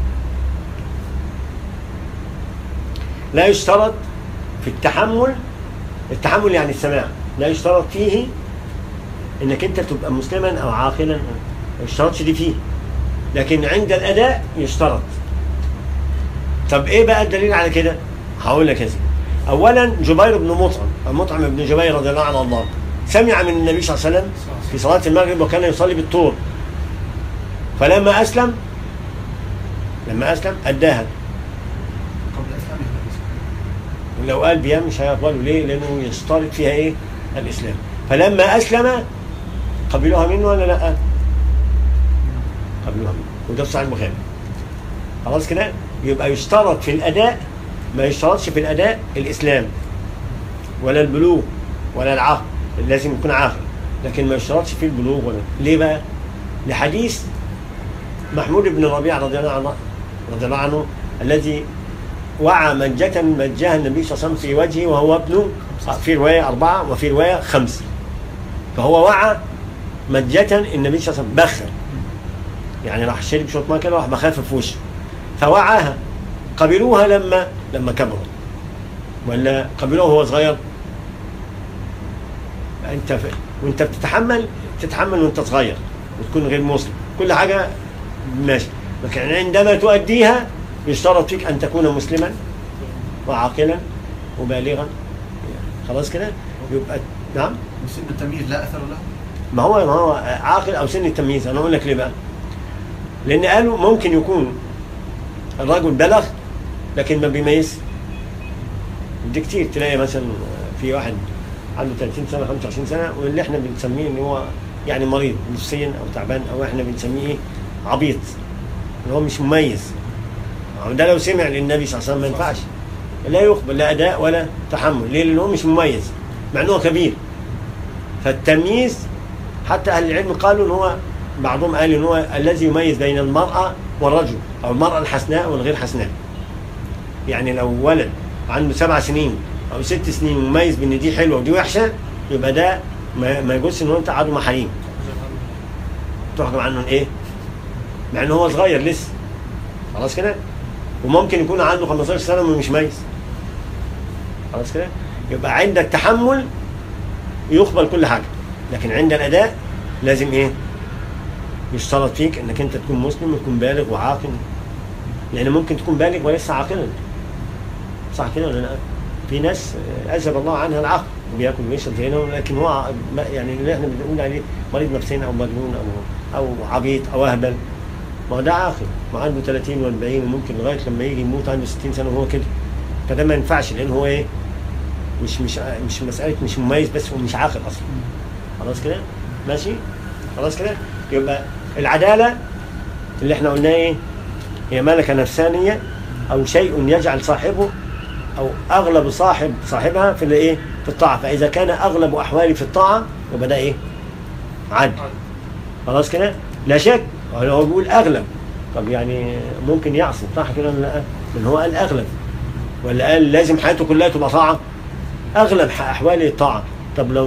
لا يشترط في التحمل التحمل يعني السماع لا يشترط فيه انك انت تبقى مسلما او عاقلا ما يشترطش دي فيه لكن عند الاداء يشترط طب ايه بقى الدليل على كده هقول لك يا سيدي اولا جبير بن مطعم مطعم بن جبير رضي الله عنه الله سمع من النبي صلى الله عليه وسلم في صلاة المغرب وكان يصلي بالطور فلما أسلم لما أسلم أداها قبل اسلامه النبي صلى الله عليه وسلم. لو قال بيام مش هيقبله ليه؟ لأنه يشترط فيها إيه؟ الإسلام فلما أسلم قبلوها منه ولا لا؟ قبلوها منه وده في صحيح البخاري خلاص كده؟ يبقى يشترط في الأداء ما يشترطش في الأداء الإسلام ولا البلوغ ولا العقل لازم يكون عاقل لكن ما يشترطش فيه البلوغ ولا ليه بقى؟ لحديث محمود بن ربيعة رضي الله عنه رضي الله عنه الذي وعى مجة مجها النبي صلى الله عليه وسلم في وجهه وهو ابن في رواية أربعة وفي رواية خمس فهو وعى مجة النبي صلى الله عليه وسلم بخر يعني راح شرب شوية ماء كده راح بخاف في وشه فوعاها قبلوها لما لما كبروا ولا قبلوها وهو صغير انت ف... وانت بتتحمل تتحمل وانت صغير وتكون غير مسلم كل حاجه ماشي لكن عندما تؤديها يشترط فيك ان تكون مسلما وعاقلا وبالغا خلاص كده يبقى نعم وسن التمييز لا اثر له ما هو ما هو عاقل او سن التمييز انا اقول لك ليه بقى لان قالوا ممكن يكون الرجل بلغ لكن ما بيميز دي كتير تلاقي مثلا في واحد عنده 30 سنه 25 سنه واللي احنا بنسميه ان هو يعني مريض نفسيا او تعبان او احنا بنسميه ايه عبيط اللي هو مش مميز هو ده لو سمع للنبي صلى الله عليه وسلم ما ينفعش لا يقبل لا اداء ولا تحمل ليه؟ لان هو مش مميز مع انه هو كبير فالتمييز حتى اهل العلم قالوا ان هو بعضهم قال ان هو الذي يميز بين المراه والرجل او المراه الحسناء والغير حسناء يعني لو ولد عنده سبع سنين او ست سنين مميز بان دي حلوه ودي وحشه يبقى ده ما ما يجوزش ان هو انت قعدوا محاريم تحكم عنه ايه؟ مع ان هو صغير لسه خلاص كده وممكن يكون عنده 15 سنه ومش ميز خلاص كده يبقى عند التحمل يقبل كل حاجه لكن عند الاداء لازم ايه يشترط فيك انك انت تكون مسلم وتكون بالغ وعاقل لان ممكن تكون بالغ ولسه عاقلا صح كده ولا لا في ناس اذهب الله عنها العقل وبياكل ويشرب زينا لكن هو ع- ما- يعني اللي احنا بنقول عليه مريض نفسيا او مجنون او او عبيط او اهبل ما هو ده عاقل ما عنده 30 و40 وممكن لغايه لما يجي يموت عنده 60 سنه وهو كده فده ما ينفعش لان هو ايه مش مش مش مساله مش مميز بس هو مش عاقل اصلا خلاص كده ماشي خلاص كده يبقى العداله اللي احنا قلناه ايه هي ملكه نفسانيه او شيء يجعل صاحبه او اغلب صاحب صاحبها في الايه في الطاعه فاذا كان اغلب احوالي في الطاعه يبقى ده ايه عدل خلاص كده لا شك هو بيقول اغلب طب يعني ممكن يعصي صح كده ولا لا من هو قال اغلب ولا قال لازم حياته كلها تبقى طاعه اغلب ح- احوالي الطاعه طب لو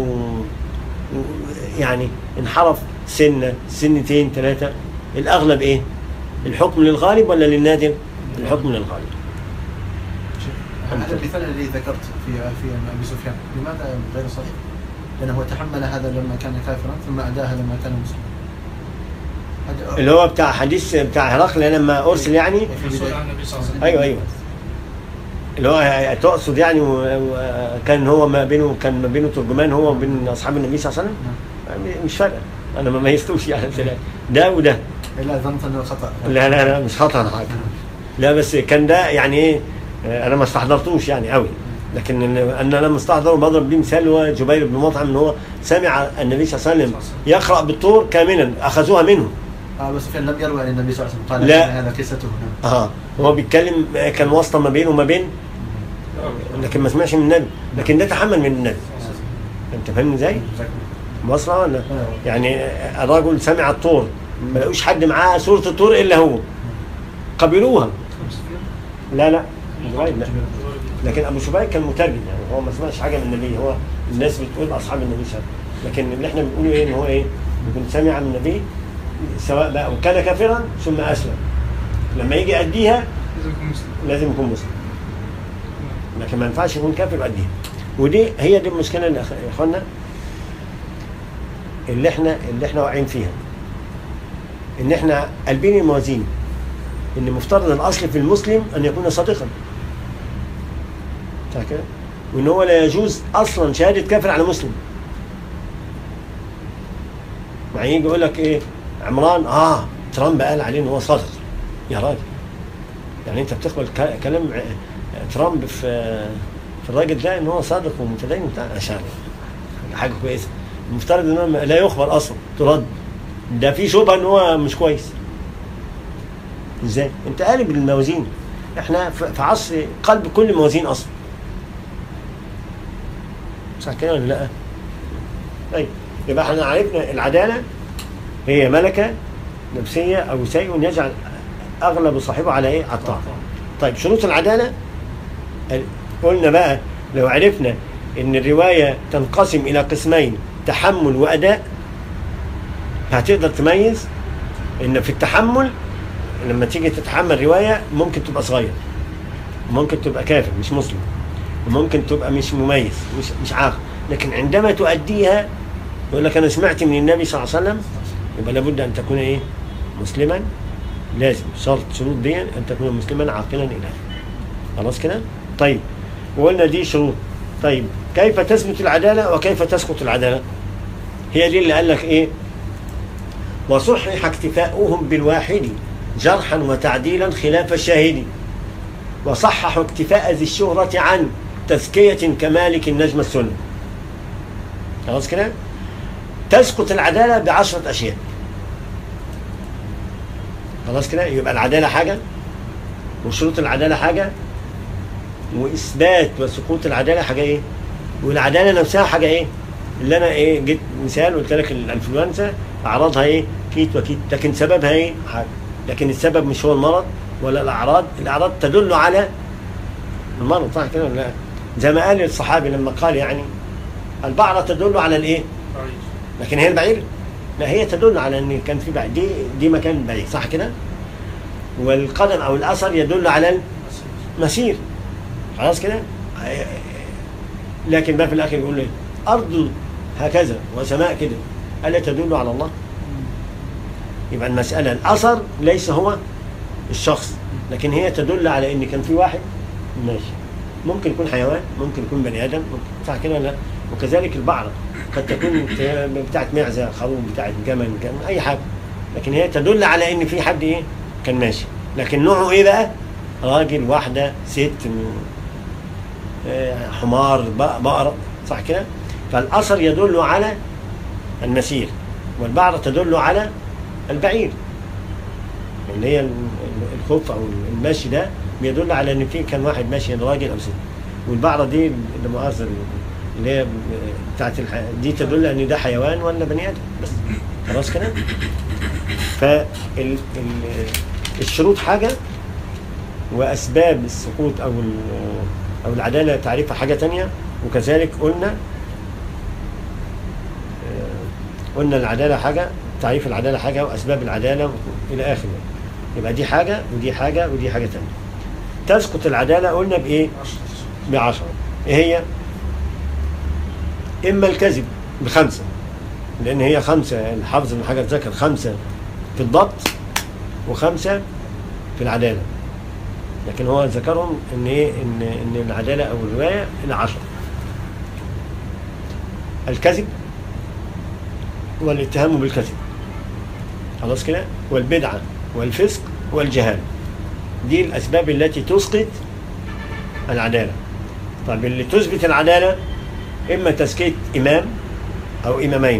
يعني انحرف سنه سنتين ثلاثه الاغلب ايه الحكم للغالب ولا للنادر الحكم للغالب هذا المثال الذي ذكرت في في ابي سفيان لماذا غير صحيح؟ لانه تحمل هذا لما كان كافرا ثم اداها لما كان مسلما. هذا- اللي هو بتاع حديث بتاع هرقل لما ارسل يعني في الرسول بداية- عن النبي صلى الله عليه وسلم ايوه ايوه اللي هو تقصد يعني وكان هو ما بينه كان ما بينه ترجمان هو وبين اصحاب النبي صلى الله عليه وسلم مش فارقه انا ما ميزتوش يعني ده وده لا ظننت انه خطا لا لا لا مش خطر حاجه لا بس كان ده يعني ايه انا ما استحضرتوش يعني قوي لكن إن- انا لما استحضره بضرب بيه مثال هو جبير بن مطعم ان هو سمع النبي صلى الله عليه وسلم يقرا بالطور كاملا اخذوها منه آه ابو سفيان لم يروي عن النبي صلى الله عليه وسلم قال لا. إن هذا قصته نعم. اه هو بيتكلم كان واسطه ما بينه وما بين لكن ما سمعش من النبي لكن ده تحمل من النبي انت فاهمني ازاي؟ واصله ولا؟ يعني الرجل سمع الطور ما لقوش حد معاه سوره الطور الا هو قبلوها لا لا جبريل لا لكن ابو شبير كان مترجم يعني هو ما سمعش حاجه من النبي هو الناس بتقول اصحاب النبي صلى الله عليه وسلم لكن اللي احنا بنقوله ايه ان هو ايه يكون سمع من النبي سواء بقى وكان كافرا ثم اسلم لما يجي يأديها لازم يكون مسلم لازم يكون مسلم لكن ما ينفعش يكون كافر ويأديها ودي هي دي المشكله اللي أخ- يا اخوانا اللي احنا اللي احنا واقعين فيها ان احنا قلبين الموازين ان مفترض الاصل في المسلم ان يكون صادقا صح كده وان هو لا يجوز اصلا شهاده كافر على مسلم مع يجي يقول لك ايه عمران اه ترامب قال عليه ان هو صادق يا راجل يعني انت بتقبل ك- كلام ع- ترامب في في الراجل ده ان هو صادق ومتدين بتاع عشان حاجه كويسه المفترض ان هو لا يخبر اصلا ترد ده في شبهه ان هو مش كويس ازاي؟ انت قالب الموازين احنا في في عصر قلب كل الموازين اصلا صح كده ولا لا؟ طيب يبقى احنا عرفنا العداله هي ملكه نفسيه او شيء يجعل اغلب صاحبه على ايه؟ على الطاعه. طيب شروط العداله ال- قلنا بقى لو عرفنا ان الروايه تنقسم الى قسمين تحمل واداء هتقدر تميز ان في التحمل لما تيجي تتحمل روايه ممكن تبقى صغير ممكن تبقى كافر مش مسلم وممكن تبقى مش مميز مش مش عاقل لكن عندما تؤديها يقول لك انا سمعت من النبي صلى الله عليه وسلم يبقى لابد ان تكون ايه مسلما لازم شرط شروط دي ان تكون مسلما عاقلا الى آخره. خلاص كده طيب وقلنا دي شروط طيب كيف تثبت العداله وكيف تسقط العداله هي دي اللي قال لك ايه وصحح اكتفاؤهم بالواحد جرحا وتعديلا خلاف الشاهد وصححوا اكتفاء ذي الشهرة عن تزكية كمالك النجم السنة خلاص كده تسقط العدالة بعشرة أشياء خلاص كده يبقى العدالة حاجة وشروط العدالة حاجة وإثبات وسقوط العدالة حاجة إيه والعدالة نفسها حاجة إيه اللي أنا إيه جيت مثال قلت لك الإنفلونزا أعراضها إيه كيت وكيت لكن سببها إيه حاجة لكن السبب مش هو المرض ولا الأعراض الأعراض تدل على المرض صح كده ولا لا زي ما قال الصحابي لما قال يعني البعرة تدل على الإيه لكن هي البعير لا هي تدل على ان كان في بعير دي دي مكان بعيد صح كده والقدم او الاثر يدل على المسير خلاص كده لكن بقى في الاخر يقول ايه ارض هكذا وسماء كده الا تدل على الله يبقى المساله الاثر ليس هو الشخص لكن هي تدل على ان كان في واحد ماشي ممكن يكون حيوان ممكن يكون بني ادم ممكن صح كده ولا لا وكذلك البعرة قد تكون بتاعت معزة خروف بتاعت جمل كان أي حاجة لكن هي تدل على إن في حد إيه كان ماشي لكن نوعه إيه بقى راجل واحدة ست آه، حمار بق- بقرة صح كده فالأثر يدل على المسير والبعرة تدل على البعير اللي هي ال- ال- الخف أو المشي ده بيدل على إن في كان واحد ماشي راجل أو ست والبعرة دي اللي مؤثر اللي هي بتاعت الح... دي تدل ان ده حيوان ولا بني ادم بس خلاص كده فال ال... الشروط حاجه واسباب السقوط او ال... او العداله تعريفها حاجه تانية وكذلك قلنا آه، قلنا العداله حاجه تعريف العداله حاجه واسباب العداله الى اخره يبقى دي حاجه ودي حاجه ودي حاجه تانية تسقط العداله قلنا بايه؟ بعشرة ايه هي؟ إما الكذب بخمسة لأن هي خمسة الحافظ من حاجة ذكر خمسة في الضبط وخمسة في العدالة لكن هو ذكرهم إن إيه إن إن العدالة أو الرواية العشرة الكذب والاتهام بالكذب خلاص كده والبدعة والفسق والجهالة دي الأسباب التي تسقط العدالة طيب اللي تثبت العدالة إما تزكية إمام أو إمامين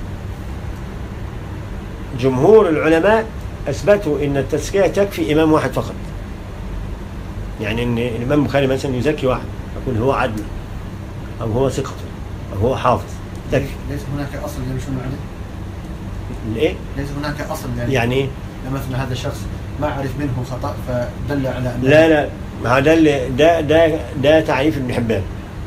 جمهور العلماء أثبتوا أن التزكية تكفي إمام واحد فقط يعني أن الإمام البخاري مثلا يزكي واحد يقول هو عدل أو هو ثقة أو هو حافظ تكفي ليس هناك اصل يمشون عليه الإيه؟ ليس هناك اصل يعني يعني إيه؟ لما مثلا هذا الشخص ما عرف منه خطا فدل على أن لا لا ما هو ده اللي ده ده ده تعريف ابن حبان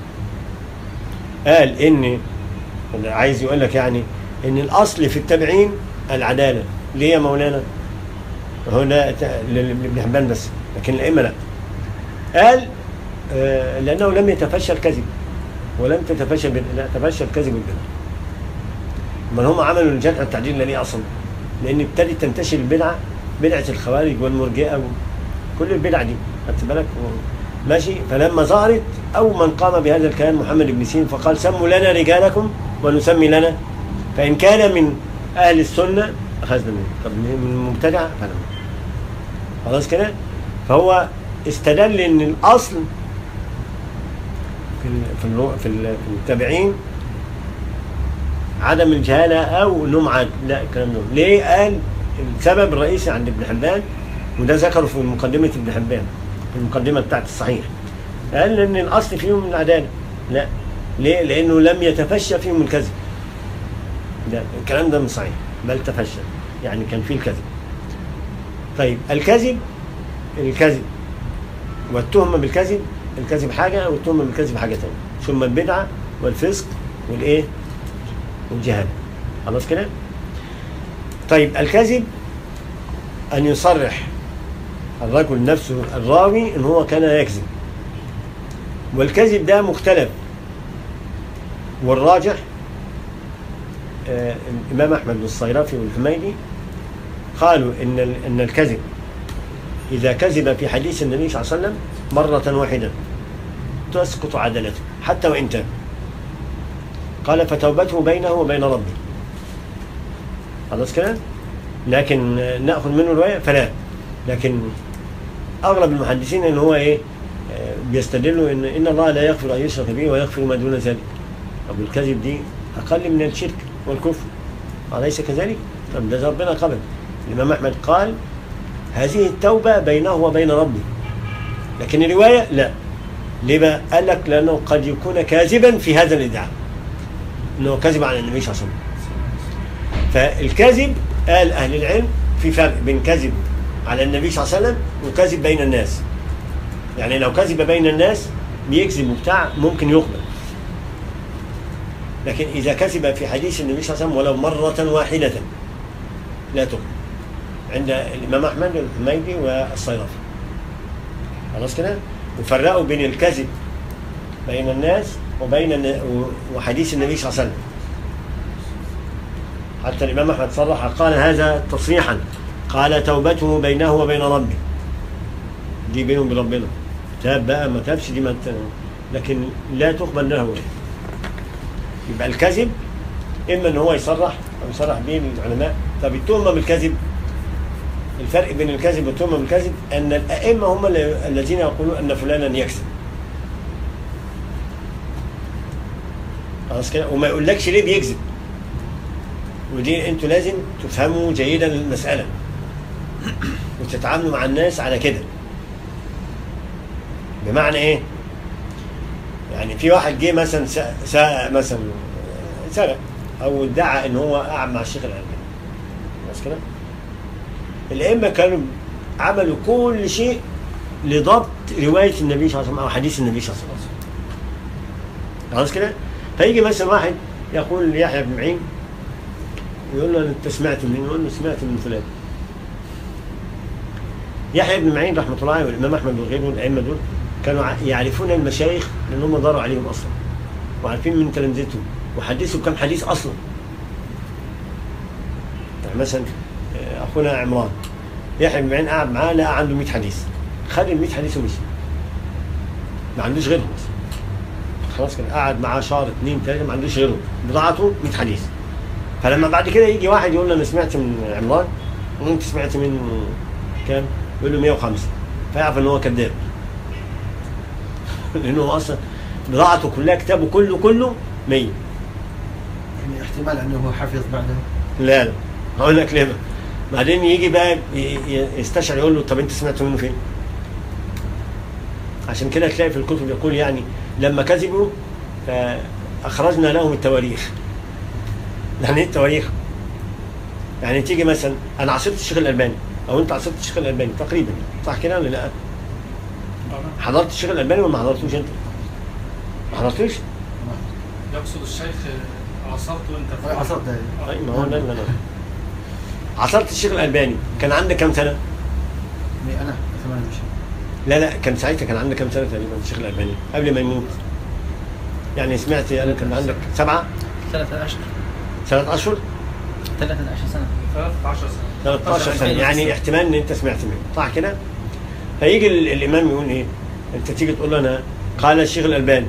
قال ان اللي عايز يقول لك يعني ان الاصل في التابعين العداله ليه يا مولانا؟ هو ده ت- لابن حبان بس لكن الائمه لا قال آه، لانه لم يتفشى الكذب ولم تتفشى بال- لا تفشى الكذب والبدع امال هم عملوا الجرح والتعديل ليه اصلا؟ لان ابتدت تنتشر البدعه بدعه الخوارج والمرجئه كل البدع دي خدت بالك و- ماشي فلما ظهرت او من قام بهذا الكلام محمد بن سيرين فقال سموا لنا رجالكم ونسمي لنا فان كان من اهل السنه اخذنا منه طب من المبتدع فلا خلاص كده فهو استدل ان الاصل في ال في ال في, ال في التابعين عدم الجهاله او انهم عاد لا الكلام ده ليه قال السبب الرئيسي عند ابن حبان وده ذكره في مقدمه ابن حبان في المقدمه بتاعت الصحيح قال ان الاصل فيهم العداله لا ليه؟ لانه لم يتفشى فيهم الكذب لا الكلام ده مش صحيح بل تفشى يعني كان فيه الكذب طيب الكذب الكذب والتهمه بالكذب الكذب حاجه والتهمه بالكذب حاجه ثانيه ثم البدعه والفسق والايه؟ والجهاله خلاص كده؟ طيب الكذب ان يصرح الرجل نفسه الراوي ان هو كان يكذب والكذب ده مختلف والراجح آه، الامام احمد والصيرافي والحميدي قالوا ان ال- ان الكذب اذا كذب في حديث النبي صلى الله عليه وسلم مره واحده تسقط عدالته حتى وان تاب قال فتوبته بينه وبين ربه خلاص كده لكن آه، ناخذ منه روايه فلا لكن اغلب المحدثين ان هو ايه آه، بيستدلوا ان ان الله لا يغفر ان يشرك به ويغفر ما دون ذلك طب الكذب دي اقل من الشرك والكفر اليس كذلك؟ طب ده ربنا قبل الامام احمد قال هذه التوبه بينه وبين ربه لكن الروايه لا ليه بقى؟ قال لك لانه قد يكون كاذبا في هذا الادعاء انه كذب على النبي صلى الله عليه وسلم فالكذب قال اهل العلم في فرق بين كذب على النبي صلى الله عليه وسلم وكذب بين الناس يعني لو كذب بين الناس بيكذب وبتاع ممكن يقبل لكن اذا كذب في حديث النبي صلى الله عليه وسلم ولو مره واحده لا تقبل عند الامام احمد والحميدي والصيرفي خلاص كده وفرقوا بين الكذب بين الناس وبين الن- وحديث النبي صلى الله عليه وسلم حتى الإمام أحمد صرح قال هذا تصريحا قال توبته بينه وبين ربه دي بينه وبين ربنا تاب بقى ما تابش دي ما ت- لكن لا تقبل له يبقى الكذب إما إن هو يصرح أو يصرح به العلماء طب التهمة بالكذب الفرق بين الكذب والتهمة بالكذب أن الأئمة هم اللي- الذين يقولون أن فلانا يكذب خلاص كده وما يقولكش ليه بيكذب ودي انتوا لازم تفهموا جيدا المسألة وتتعاملوا مع الناس على كده بمعنى ايه؟ يعني في واحد جه مثلا سا- سا مثلا سرق او ادعى ان هو قاعد مع الشيخ الالباني بس كده الائمه كانوا عملوا كل شيء لضبط روايه النبي صلى الله عليه وسلم او حديث النبي صلى الله عليه وسلم خلاص كده فيجي مثلا واحد يقول ليحيى بن معين يقول له انت سمعت منين؟ يقول له سمعت من فلان. يحيى بن معين رحمه الله عليه والامام احمد وغيره الائمه دول كانوا ع- يعرفون المشايخ لان هم داروا عليهم اصلا. وعارفين من تلامذتهم وحدثوا كم حديث اصلا. يعني مثلا آه، اخونا عمران يحيى بن معين قعد معاه لقى عنده 100 حديث. خد ال 100 حديث ومشي. ما عندوش غيرهم بس. خلاص كده قعد معاه شهر اثنين ثلاثه ما عندوش غيرهم بضاعته 100 حديث. فلما بعد كده يجي واحد يقول له انا سمعت من عمران وانت سمعت من كام؟ يقول له 105 فيعرف ان هو كذاب لانه اصلا بضاعته كلها كتابه كله كله 100 يعني احتمال انه هو حفظ بعده لا لا هقول لك ليه بقى. بعدين يجي بقى ي- ي- يستشعر يقول له طب انت سمعت منه فين؟ عشان كده تلاقي في الكتب يقول يعني لما كذبوا اخرجنا لهم التواريخ يعني ايه التواريخ؟ يعني تيجي مثلا انا عاصرت الشيخ الالباني او انت عاصرت الشيخ الالباني تقريبا صح كده ولا لا؟ حضرت الشيخ الالباني ولا ما حضرتوش انت؟ ما حضرتوش؟ يقصد الشيخ عصرته انت في عصرت آه. طيب ما هو ده اللي انا عصرت الشيخ الالباني كان عندك كام سنه؟ انا 28 لا لا كان ساعتها كان عندك كام سنه تقريبا الشيخ الالباني قبل ما يموت يعني سمعت انا كان عندك سبعه ثلاثة أشهر ثلاث اشهر 13 سنة 13 سنة 13 سنه يعني احتمال ان انت سمعت منه صح كده؟ فيجي ال- الامام يقول ايه؟ انت تيجي تقول له انا قال الشيخ الالباني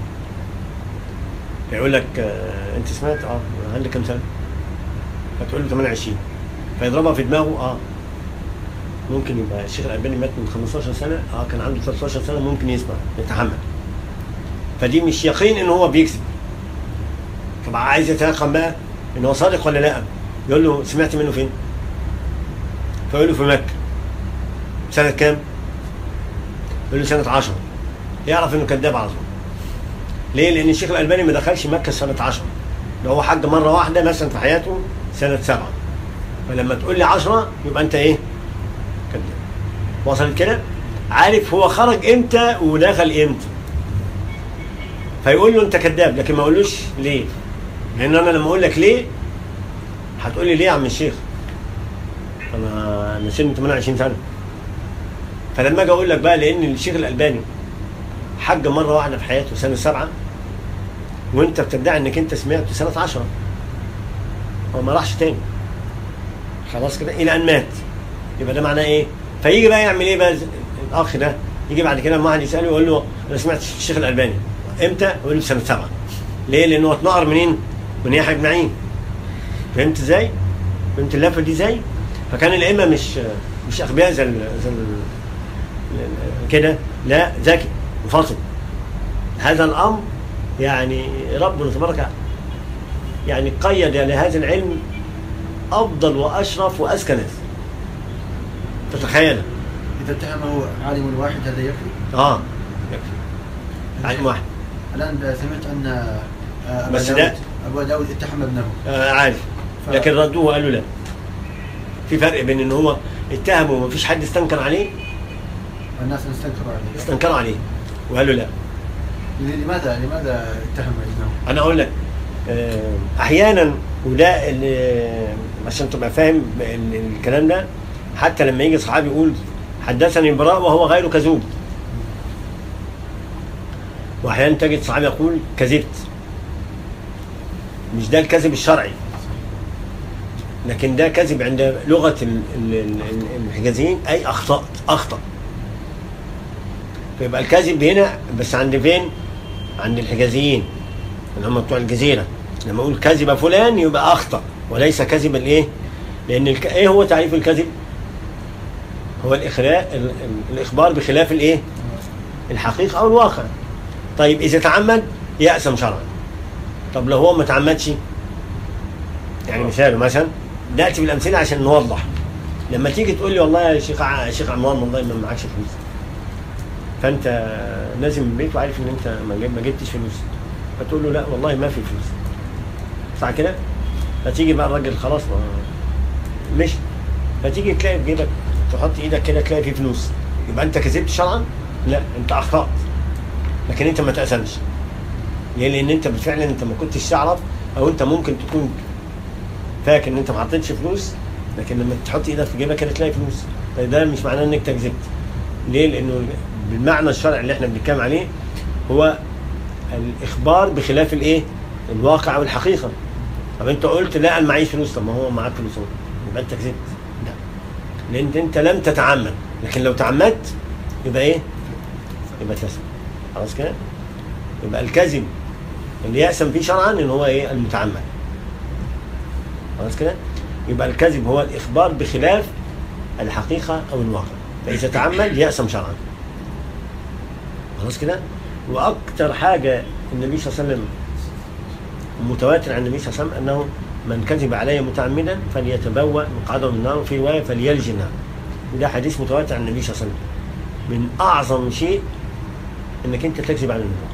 يقول لك آه انت سمعت اه عندك كام سنه؟ فتقول له 28 فيضربها في دماغه اه ممكن يبقى الشيخ الالباني مات من 15 سنه اه كان عنده 13 سنه ممكن يسمع يتحمل فدي مش يقين ان هو بيكذب فبقى عايز يتيقن بقى ان هو صادق ولا لا يقول له سمعت منه فين؟ فيقول له في مكه سنه كام؟ يقول له سنه 10 يعرف انه كذاب على طول ليه؟ لان الشيخ الالباني ما دخلش مكه سنه 10 ده هو حج مره واحده مثلا في حياته سنه سبعه فلما تقول لي 10 يبقى انت ايه؟ كذاب وصلت كده؟ عارف هو خرج امتى ودخل امتى فيقول له انت كذاب لكن ما اقولوش ليه؟ لان انا لما اقول لك ليه هتقول لي ليه يا عم الشيخ؟ انا انا سني 28 سنه فلما اجي اقول لك بقى لان الشيخ الالباني حج مره واحده في حياته سنه سبعه وانت بتدعي انك انت سمعته سنه عشرة هو ما راحش تاني خلاص كده الى ان مات يبقى ده معناه ايه؟ فيجي بقى يعمل ايه بقى الاخ ده يجي بعد كده لما واحد يساله يقول له انا سمعت الشيخ الالباني امتى؟ يقول له سنه سبعه ليه؟ لانه اتنقر منين؟ من يحيى بن معين فهمت ازاي؟ فهمت اللفه دي ازاي؟ فكان الائمه مش مش اغبياء زي ال- زي ال- كده لا ذكي وفاطن هذا الامر يعني ربنا تبارك يعني قيد لهذا العلم افضل واشرف واذكى ناس تتخيل اذا اتهمه عالم واحد هذا يكفي اه يكفي عالم واحد الان سمعت ان آه، ابا بس داود لا. ابا داود اتهم ابنه آه عارف ف- لكن ردوه وقالوا لا في فرق بين ان هو اتهمه ومفيش حد استنكر عليه الناس استنكروا عليه استنكروا عليه وقالوا لا لماذا لماذا اتهم ابنه؟ انا اقول لك آه، احيانا وده اللي- عشان تبقى فاهم ال- الكلام ده حتى لما يجي صحابي يقول حدثني براء وهو غير كذوب واحيانا تجد صحابي يقول كذبت مش ده الكذب الشرعي لكن ده كذب عند لغه ال- ال- ال- الحجازيين اي اخطات اخطا فيبقى الكذب هنا بس عند فين؟ عند الحجازيين اللي هم بتوع الجزيره لما اقول كذب فلان يبقى اخطا وليس كذب الايه؟ لان الك... ايه هو تعريف الكذب؟ هو الاخلاء ال... ال... الاخبار بخلاف الايه؟ الحقيقه او الواقع. طيب اذا تعمد يأسم شرعا. طب لو هو ما تعمدش يعني مثال مثلا ناتي بالامثله عشان نوضح. لما تيجي تقول لي والله يا شيخ ع... شيخ عمران والله ما معكش فلوس. فانت نازل من البيت وعارف ان انت ما جب- ما جبتش فلوس. فتقول له لا والله ما في فلوس. صح كده؟ فتيجي بقى الراجل خلاص ما مش فتيجي تلاقي في جيبك تحط ايدك كده تلاقي فيه فلوس يبقى انت كذبت شرعا؟ لا انت اخطات لكن انت ما تأثمش ليه؟ لان انت بالفعل انت ما كنتش تعرف او انت ممكن تكون فاكر ان انت ما حطيتش فلوس لكن لما تحط ايدك في جيبك كده تلاقي فلوس فده مش معناه انك كذبت ليه؟ لانه بالمعنى الشرعي اللي احنا بنتكلم عليه هو الاخبار بخلاف الايه؟ الواقع او الحقيقه طب انت قلت لا انا معيش فلوس طب ما هو معاك فلوس اهو يبقى انت كذبت لا لان انت لم تتعمد لكن لو تعمدت يبقى ايه؟ يبقى تسم خلاص كده؟ يبقى الكذب اللي يأسم فيه شرعا ان هو ايه؟ المتعمد خلاص كده؟ يبقى الكذب هو الاخبار بخلاف الحقيقه او الواقع فاذا تعمد يأسم شرعا خلاص كده؟ واكثر حاجه النبي صلى الله عليه وسلم متواتر عن النبي صلى الله عليه وسلم انه من كذب علي متعمدا فليتبوأ مقعده من النار وفي روايه فليلج النار وده حديث متواتر عن النبي صلى الله عليه وسلم من اعظم شيء انك انت تكذب على النبي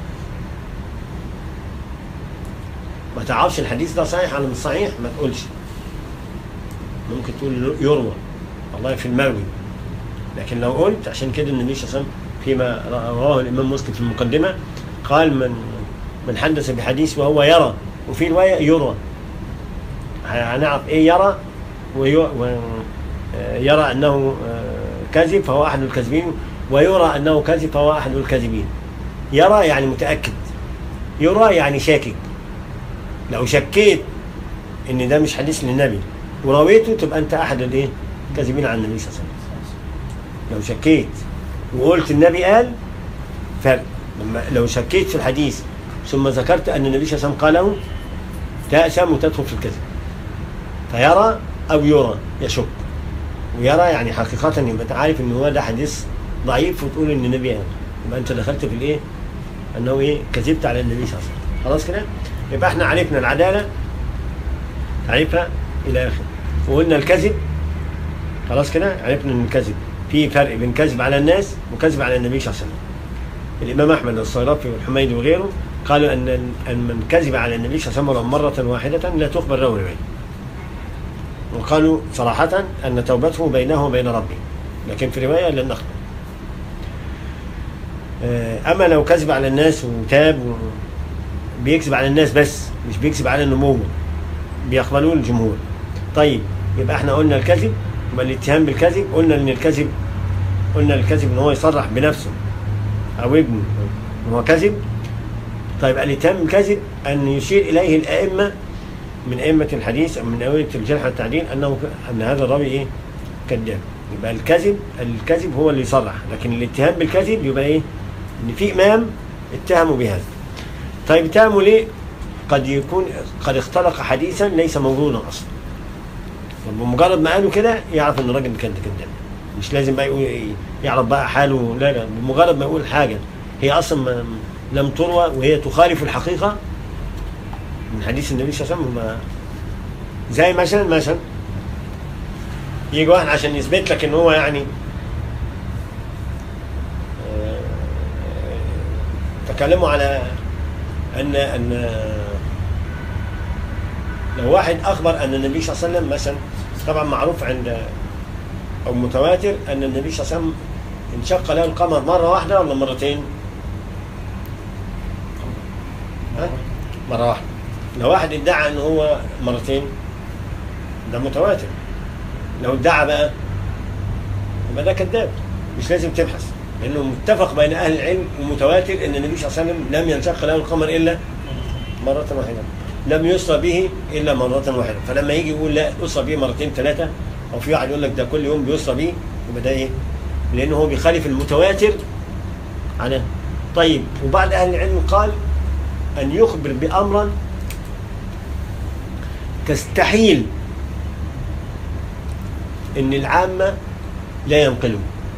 ما تعرفش الحديث ده صحيح ولا مش صحيح ما تقولش ممكن تقول يروى والله في المروي لكن لو قلت عشان كده النبي صلى الله عليه وسلم فيما رواه الامام مسلم في المقدمه قال من من حدث بحديث وهو يرى وفي روايه يرى هنعرف ايه يرى ويرى انه آه، كذب فهو احد الكاذبين ويرى انه كذب فهو احد الكاذبين يرى يعني متاكد يرى يعني شاكك لو شكيت ان ده مش حديث للنبي ورويته تبقى انت احد الايه الكاذبين عن النبي صلى الله عليه وسلم لو شكيت وقلت النبي قال فرق لما لو شكيت في الحديث ثم ذكرت ان النبي صلى الله عليه وسلم قاله تأسم وتدخل في الكذب فيرى او يرى يشك ويرى يعني حقيقة يبقى انت عارف ان هو ده حديث ضعيف وتقول ان النبي قال يبقى انت دخلت في الايه؟ انه ايه؟ كذبت على النبي صلى الله عليه وسلم خلاص كده؟ يبقى احنا عرفنا العدالة عرفها الى اخره وقلنا الكذب خلاص كده عرفنا ان الكذب في فرق بين كذب على الناس وكذب على النبي صلى الله عليه وسلم الامام احمد الصيرفي والحميدي وغيره قالوا ان ان من كذب على النبي صلى الله عليه وسلم مره واحده لا تقبل له روايه وقالوا صراحة أن توبته بينه وبين ربه لكن في رواية لن نقبل آه، أما لو كذب على الناس وتاب و... بيكذب على الناس بس مش بيكذب على النمو بيقبلوه الجمهور طيب يبقى احنا قلنا الكذب يبقى الاتهام بالكذب قلنا ان الكذب قلنا الكذب ان هو يصرح بنفسه او ابنه ان هو كذب طيب الاتهام بالكذب ان يشير اليه الائمه من ائمه الحديث او من ائمه الجرح والتعديل انه ان هذا الراوي ايه كذاب يبقى الكذب الكذب هو اللي يصرح لكن الاتهام بالكذب يبقى ايه ان في امام اتهموا بهذا طيب اتهموا ليه قد يكون قد اختلق حديثا ليس موجودا اصلا بمجرد ما قالوا كده يعرف ان الراجل كان كذاب مش لازم بقى يقول يعرف بقى حاله لا لا بمجرد ما يقول حاجه هي اصلا ما لم تروى وهي تخالف الحقيقه من حديث النبي صلى الله عليه وسلم ما زي مثلا مثلا يجي واحد عشان يثبت لك ان هو يعني آه، تكلموا على ان ان لو واحد اخبر ان النبي صلى الله عليه وسلم مثلا طبعا معروف عند او متواتر ان النبي صلى الله عليه وسلم انشق له القمر مره واحده ولا مرتين؟ ها؟ مره واحده لو واحد ادعى ان هو مرتين ده متواتر لو ادعى بقى يبقى ده كذاب مش لازم تبحث لانه متفق بين اهل العلم ومتواتر ان النبي صلى الله عليه وسلم لم ينشق له القمر الا مره واحده لم يسرى به الا مره واحده فلما يجي يقول لا اسرى به مرتين ثلاثه او في واحد يقول لك ده كل يوم بيسرى به يبقى ده ايه؟ لانه هو بيخالف المتواتر عنه طيب وبعض اهل العلم قال ان يخبر بامرا تستحيل ان العامه لا ينقلوا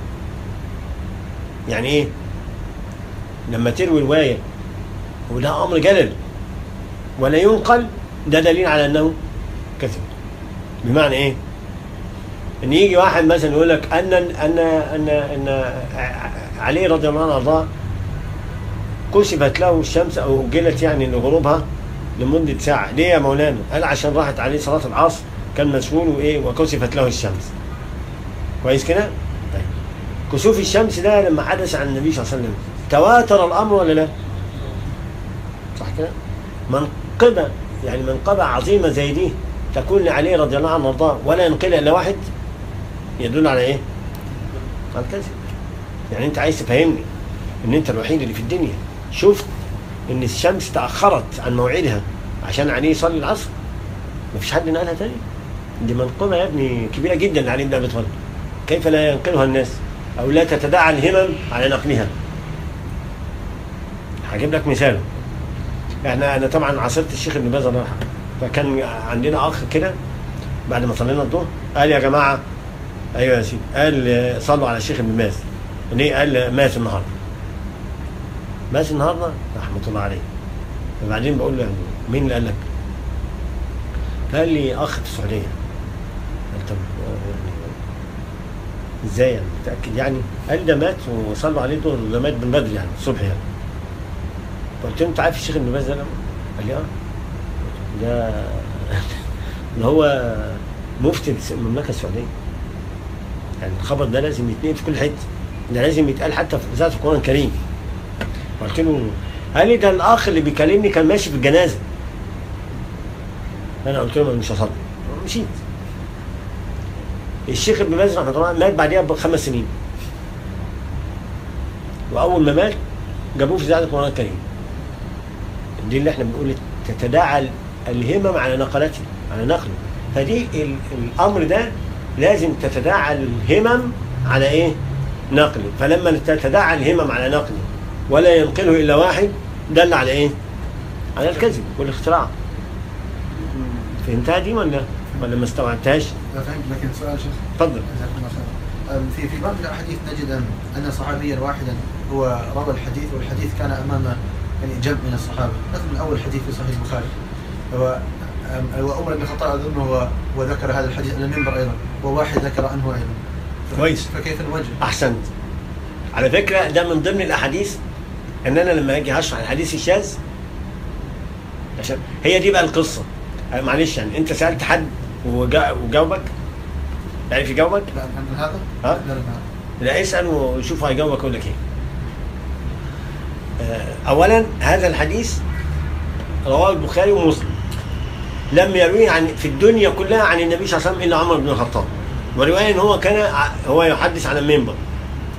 يعني ايه لما تروي روايه وده امر جلل ولا ينقل ده دليل على انه كذب بمعنى ايه ان يجي واحد مثلا يقول لك ان ان ان ان علي رضي الله عنه وارضاه كشفت له الشمس او اجلت يعني لغروبها لمده ساعه ليه يا مولانا قال عشان راحت عليه صلاه العصر كان مشغول وايه وكسفت له الشمس كويس كده طيب كسوف الشمس ده لما حدث عن النبي صلى الله عليه وسلم تواتر الامر ولا لا صح كده منقبه يعني منقبه عظيمه زي دي تكون لعلي رضي الله عنه وارضاه ولا ينقلها الا واحد يدل على ايه على الكذب يعني انت عايز تفهمني ان انت الوحيد اللي في الدنيا شفت ان الشمس تاخرت عن موعدها عشان علي يصلي العصر مفيش حد نقلها تاني دي منقبه يا ابني كبيره جدا لعلي بن ابي طالب كيف لا ينقلها الناس او لا تتداعى الهمم على نقلها هجيب لك مثال احنا انا طبعا عاصرت الشيخ ابن باز الله يرحمه فكان عندنا اخ كده بعد ما صلينا الظهر قال يا جماعه ايوه يا سيدي قال آه، صلوا على الشيخ ابن باز ليه قال مات النهارده مات النهارده رحمه الله عليه فبعدين بقول له يعني مين اللي قال لك؟ قال لي اخ في السعوديه قلت طب آه، يعني ازاي يعني متاكد يعني؟ قال لي ده مات وصلوا عليه الظهر ده مات من بدري يعني الصبح يعني قلت له انت عارف الشيخ ابن باز ده؟ قال لي اه ده اللي هو مفتي المملكه السعوديه يعني الخبر ده لازم يتنقل في كل حته ده لازم يتقال حتى في اذاعه القران الكريم قلت له قال لي ده الاخ اللي بيكلمني كان ماشي في الجنازه انا قلت له أنا مش هصلي مشيت الشيخ ابن باز رحمه الله مات بعديها بخمس سنين واول ما مات جابوه في اذاعه القران الكريم دي اللي احنا بنقول تتداعى الهمم على نقلته على نقله فدي ال- الامر ده لازم تتداعى الهمم على ايه؟ نقله فلما تتداعى الهمم على نقله ولا ينقله الا واحد دل على ايه؟ على الكذب والاختراع فهمتها دي ولا ولا ما استوعبتهاش؟ لا فهمت لكن سؤال شيخ اتفضل جزاكم الله خير. أم، في في بعض الاحاديث نجد ان ان صحابيا واحدا هو روى الحديث والحديث كان امام يعني جمع من الصحابه مثل من اول حديث في صحيح البخاري هو أم، وعمر بن الخطاب اظن هو وذكر هذا الحديث على المنبر ايضا وواحد ذكر عنه ايضا ف- كويس. فكيف الوجه؟ احسنت على فكره ده من ضمن الاحاديث ان انا لما اجي اشرح الحديث الشاذ عشان هي دي بقى القصه أه، معلش يعني انت سالت حد وجا- وجاوبك عرف يجاوبك لا عن هذا؟ ها؟ لا لا لا. لا اسال وشوف هيجاوبك يقول لك ايه آه، اولا هذا الحديث رواه البخاري ومسلم لم يرويه عن في الدنيا كلها عن النبي صلى الله عليه وسلم الا عمر بن الخطاب وروايه ان هو كان ع- هو يحدث عن المنبر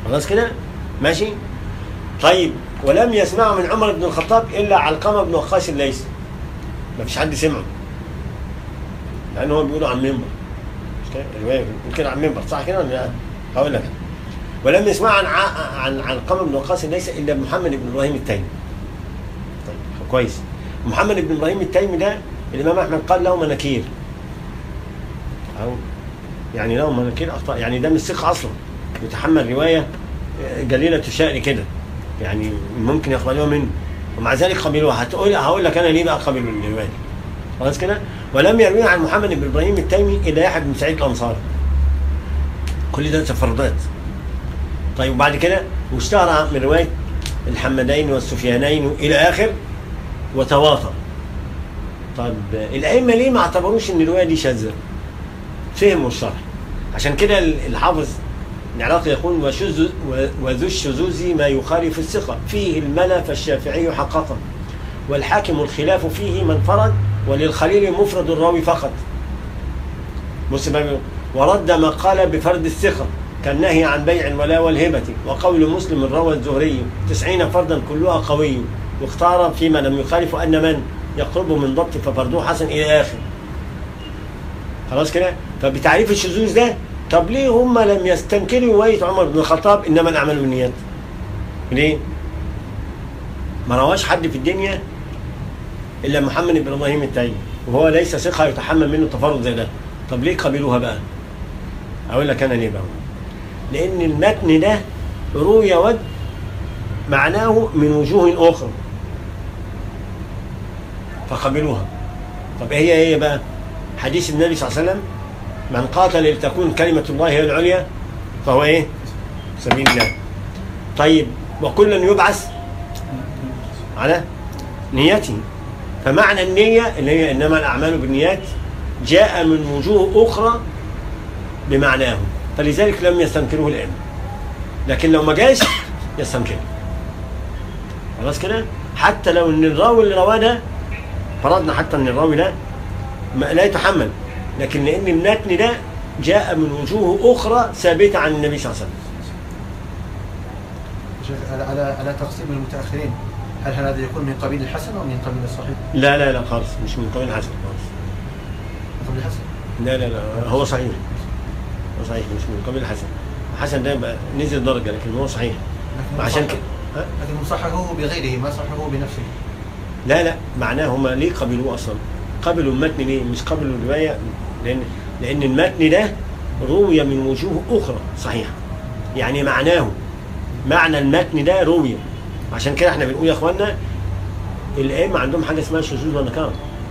خلاص كده ماشي طيب ولم يسمعه من عمر بن الخطاب الا علقمه بن وقاص الليثي ما فيش حد سمعه لان هو بيقولوا عن منبر مش كده الروايه بتقول كده عن منبر صح كده ولا لا؟ هقول لك أنا. ولم يسمع عن ع- عن علقمه بن وقاص الليثي الا محمد بن ابراهيم التيمي طيب كويس محمد بن ابراهيم التيمي ده الامام احمد قال له مناكير أو يعني له مناكير اخطاء يعني ده مش ثقه اصلا يتحمل روايه جليله الشأن كده يعني ممكن يقبلوها منه ومع ذلك قبلوها هتقول هقول لك انا ليه بقى قبلوا الروايه دي خلاص كده ولم يروي عن محمد بن ابراهيم التيمي الا يحيى بن سعيد الانصاري كل ده تفردات طيب وبعد كده واشتهر من روايه الحمدين والسفيانين الى اخر وتواتر طب الائمه ليه ما اعتبروش ان الروايه دي شاذه؟ فهموا الشرح عشان كده الحافظ العراقي يقول وشذ وذو الشذوذ ما يخالف الثقه فيه الملا فالشافعي حققا والحاكم الخلاف فيه من فرد وللخليل مفرد الراوي فقط بص بقى بيقول، ورد ما قال بفرد الثقة كالنهي عن بيع الولاء والهبة وقول مسلم روى الزهري تسعين فردا كلها قوي واختار فيما لم يخالف أن من يقرب من ضبط ففرده حسن إلى آخر خلاص كده فبتعريف الشذوذ ده طب ليه هم لم يستنكروا رواية عمر بن الخطاب إنما الأعمال بالنيات ليه؟ ما رواش حد في الدنيا الا محمد بن ابراهيم التيمي وهو ليس ثقه يتحمل منه تفرد زي ده طب ليه قبلوها بقى اقول لك انا ليه بقى لان المتن ده روي ود معناه من وجوه اخرى فقبلوها طب ايه هي ايه بقى حديث النبي صلى الله عليه وسلم من قاتل لتكون كلمه الله هي العليا فهو ايه سبيل الله طيب وكلا يبعث على نيته فمعنى النية اللي هي إنما الأعمال بالنيات جاء من وجوه أخرى بمعناه فلذلك لم يستنكره الآن لكن لو ما جاش يستنكره خلاص كده حتى لو ان الراوي اللي رواه ده فرضنا حتى ان الراوي ده ما- لا يتحمل لكن لان المتن ده جاء من وجوه اخرى ثابته عن النبي صلى الله عليه وسلم شيخ على على على تقسيم المتاخرين هل هذا يكون من قبيل الحسن او من قبيل الصحيح؟ لا لا لا خالص مش من قبيل الحسن خالص من قبيل الحسن لا لا لا هو صحيح هو صحيح مش من قبيل الحسن الحسن ده بقى نزل درجه لكن هو صحيح لكن عشان مصحح- كده ها؟ لكن مصححه بغيره ما صححه بنفسه لا لا معناه هم ليه قبلوه اصلا؟ قبلوا المتن ليه؟ مش قبلوا الروايه لان لان المتن ده روي من وجوه اخرى صحيحه. يعني معناه معنى المتن ده روي عشان كده احنا بنقول يا اخوانا الائمه عندهم حاجه اسمها شذوذ ونكاره.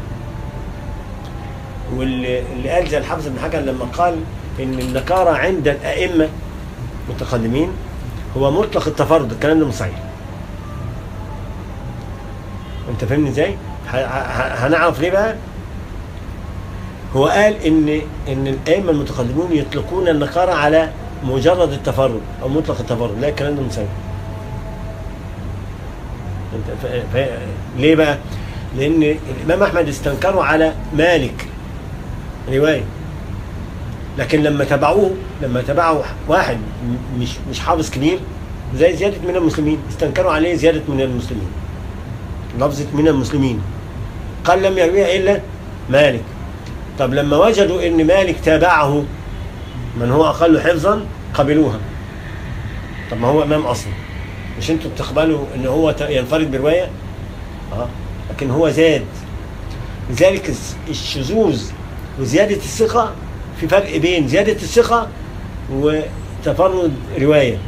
واللي اللي قال زي الحافظ بن حجر لما قال ان النكاره عند الائمه متقدمين هو مطلق التفرد الكلام ده مش صحيح. انت فاهمني ازاي؟ ه- ه- هنعرف ليه بقى؟ هو قال ان ان الائمه المتقدمون يطلقون النكاره على مجرد التفرد او مطلق التفرد، لا الكلام ده مش صحيح. انت ف... ف... ليه بقى؟ لان الامام احمد استنكروا على مالك روايه لكن لما تبعوه لما تبعوا واحد م- مش مش حافظ كبير زي زياده من المسلمين استنكروا عليه زياده من المسلمين لفظة من المسلمين قال لم يرويها إلا مالك طب لما وجدوا إن مالك تابعه من هو أقل حفظا قبلوها طب ما هو إمام أصلا مش أنتوا بتقبلوا إن هو ت- ينفرد برواية أه لكن هو زاد لذلك الس- الشذوذ وزيادة الثقة في فرق بين زيادة الثقة وتفرد رواية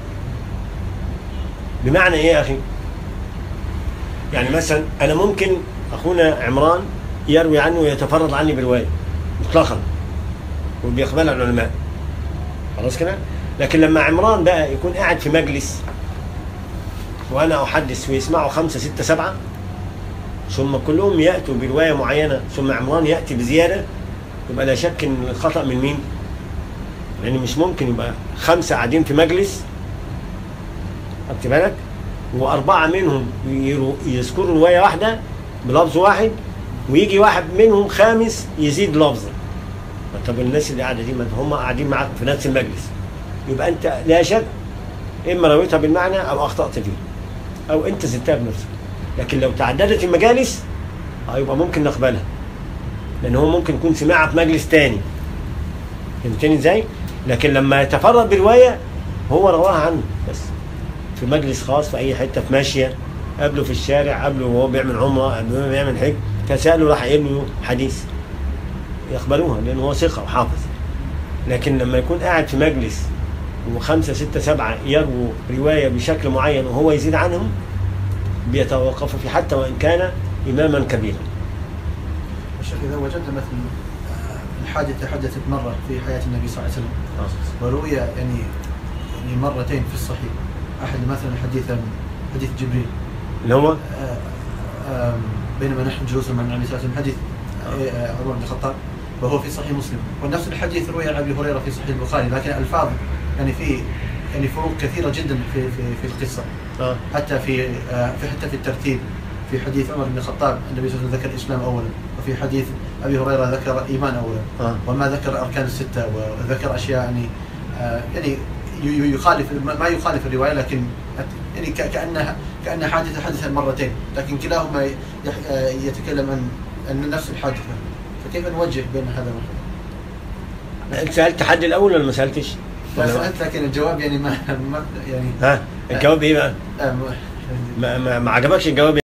بمعنى إيه يا أخي؟ يعني مثلا انا ممكن اخونا عمران يروي عني ويتفرد عني بروايه مطلقا وبيقبلها العلماء خلاص كده لكن لما عمران بقى يكون قاعد في مجلس وانا احدث ويسمعوا خمسه سته سبعه ثم كلهم ياتوا بروايه معينه ثم عمران ياتي بزياده يبقى لا شك ان الخطا من مين؟ لان مش ممكن يبقى خمسه قاعدين في مجلس خدت بالك؟ وأربعة منهم يرو- يذكروا رواية واحدة بلفظ واحد ويجي واحد منهم خامس يزيد لفظا طب الناس اللي قاعدة دي ما هم قاعدين معاك في نفس المجلس يبقى أنت لا شك اما رويتها بالمعنى او اخطات فيه او انت زدتها بنفسك لكن لو تعددت المجالس اه يبقى ممكن نقبلها لان هو ممكن يكون سماعها في مجلس تاني فهمتني ازاي؟ لكن لما يتفرد بروايه هو رواها عنه بس في مجلس خاص في اي حته في ماشيه قابله في الشارع قابله وهو بيعمل عمره قابله وهو بيعمل حج فساله راح قايل له حديث يقبلوها لان هو ثقه وحافظ لكن لما يكون قاعد في مجلس وخمسه سته سبعه يرووا روايه بشكل معين وهو يزيد عنهم بيتوقفوا في حتى وان كان اماما كبيرا الشيخ اذا وجدنا مثل آه، الحادثه حدثت مره في حياه النبي صلى الله عليه وسلم وروي يعني يعني مرتين في الصحيح احد مثلا حديث حديث جبريل اللي هو آه، آم، بينما نحن جلوس مع النبي صلى الله عليه وسلم حديث آه، عمر بن الخطاب وهو في صحيح مسلم ونفس الحديث روي عن ابي هريره في صحيح البخاري لكن الفاظ يعني في يعني فروق كثيره جدا في في في القصه اه حتى في آه، في حتى في الترتيب في حديث عمر بن الخطاب النبي صلى الله عليه وسلم ذكر الاسلام اولا وفي حديث ابي هريره ذكر الايمان اولا اه وما ذكر الاركان السته وذكر اشياء يعني آه، يعني ي- ي- يخالف ما ما يخالف الروايه لكن يعني ك- كانها كانها حادثه حدثت مرتين لكن كلاهما يح- آه، يتكلم عن عن نفس الحادثه فكيف نوجه بين هذا والهذا؟ انت سالت حد الاول ولا ما سالتش؟ لا ولا- سالت لكن الجواب يعني ما, ما يعني ها الجواب ايه بقى؟ آه، ما- ما, ما, ما عجبكش الجواب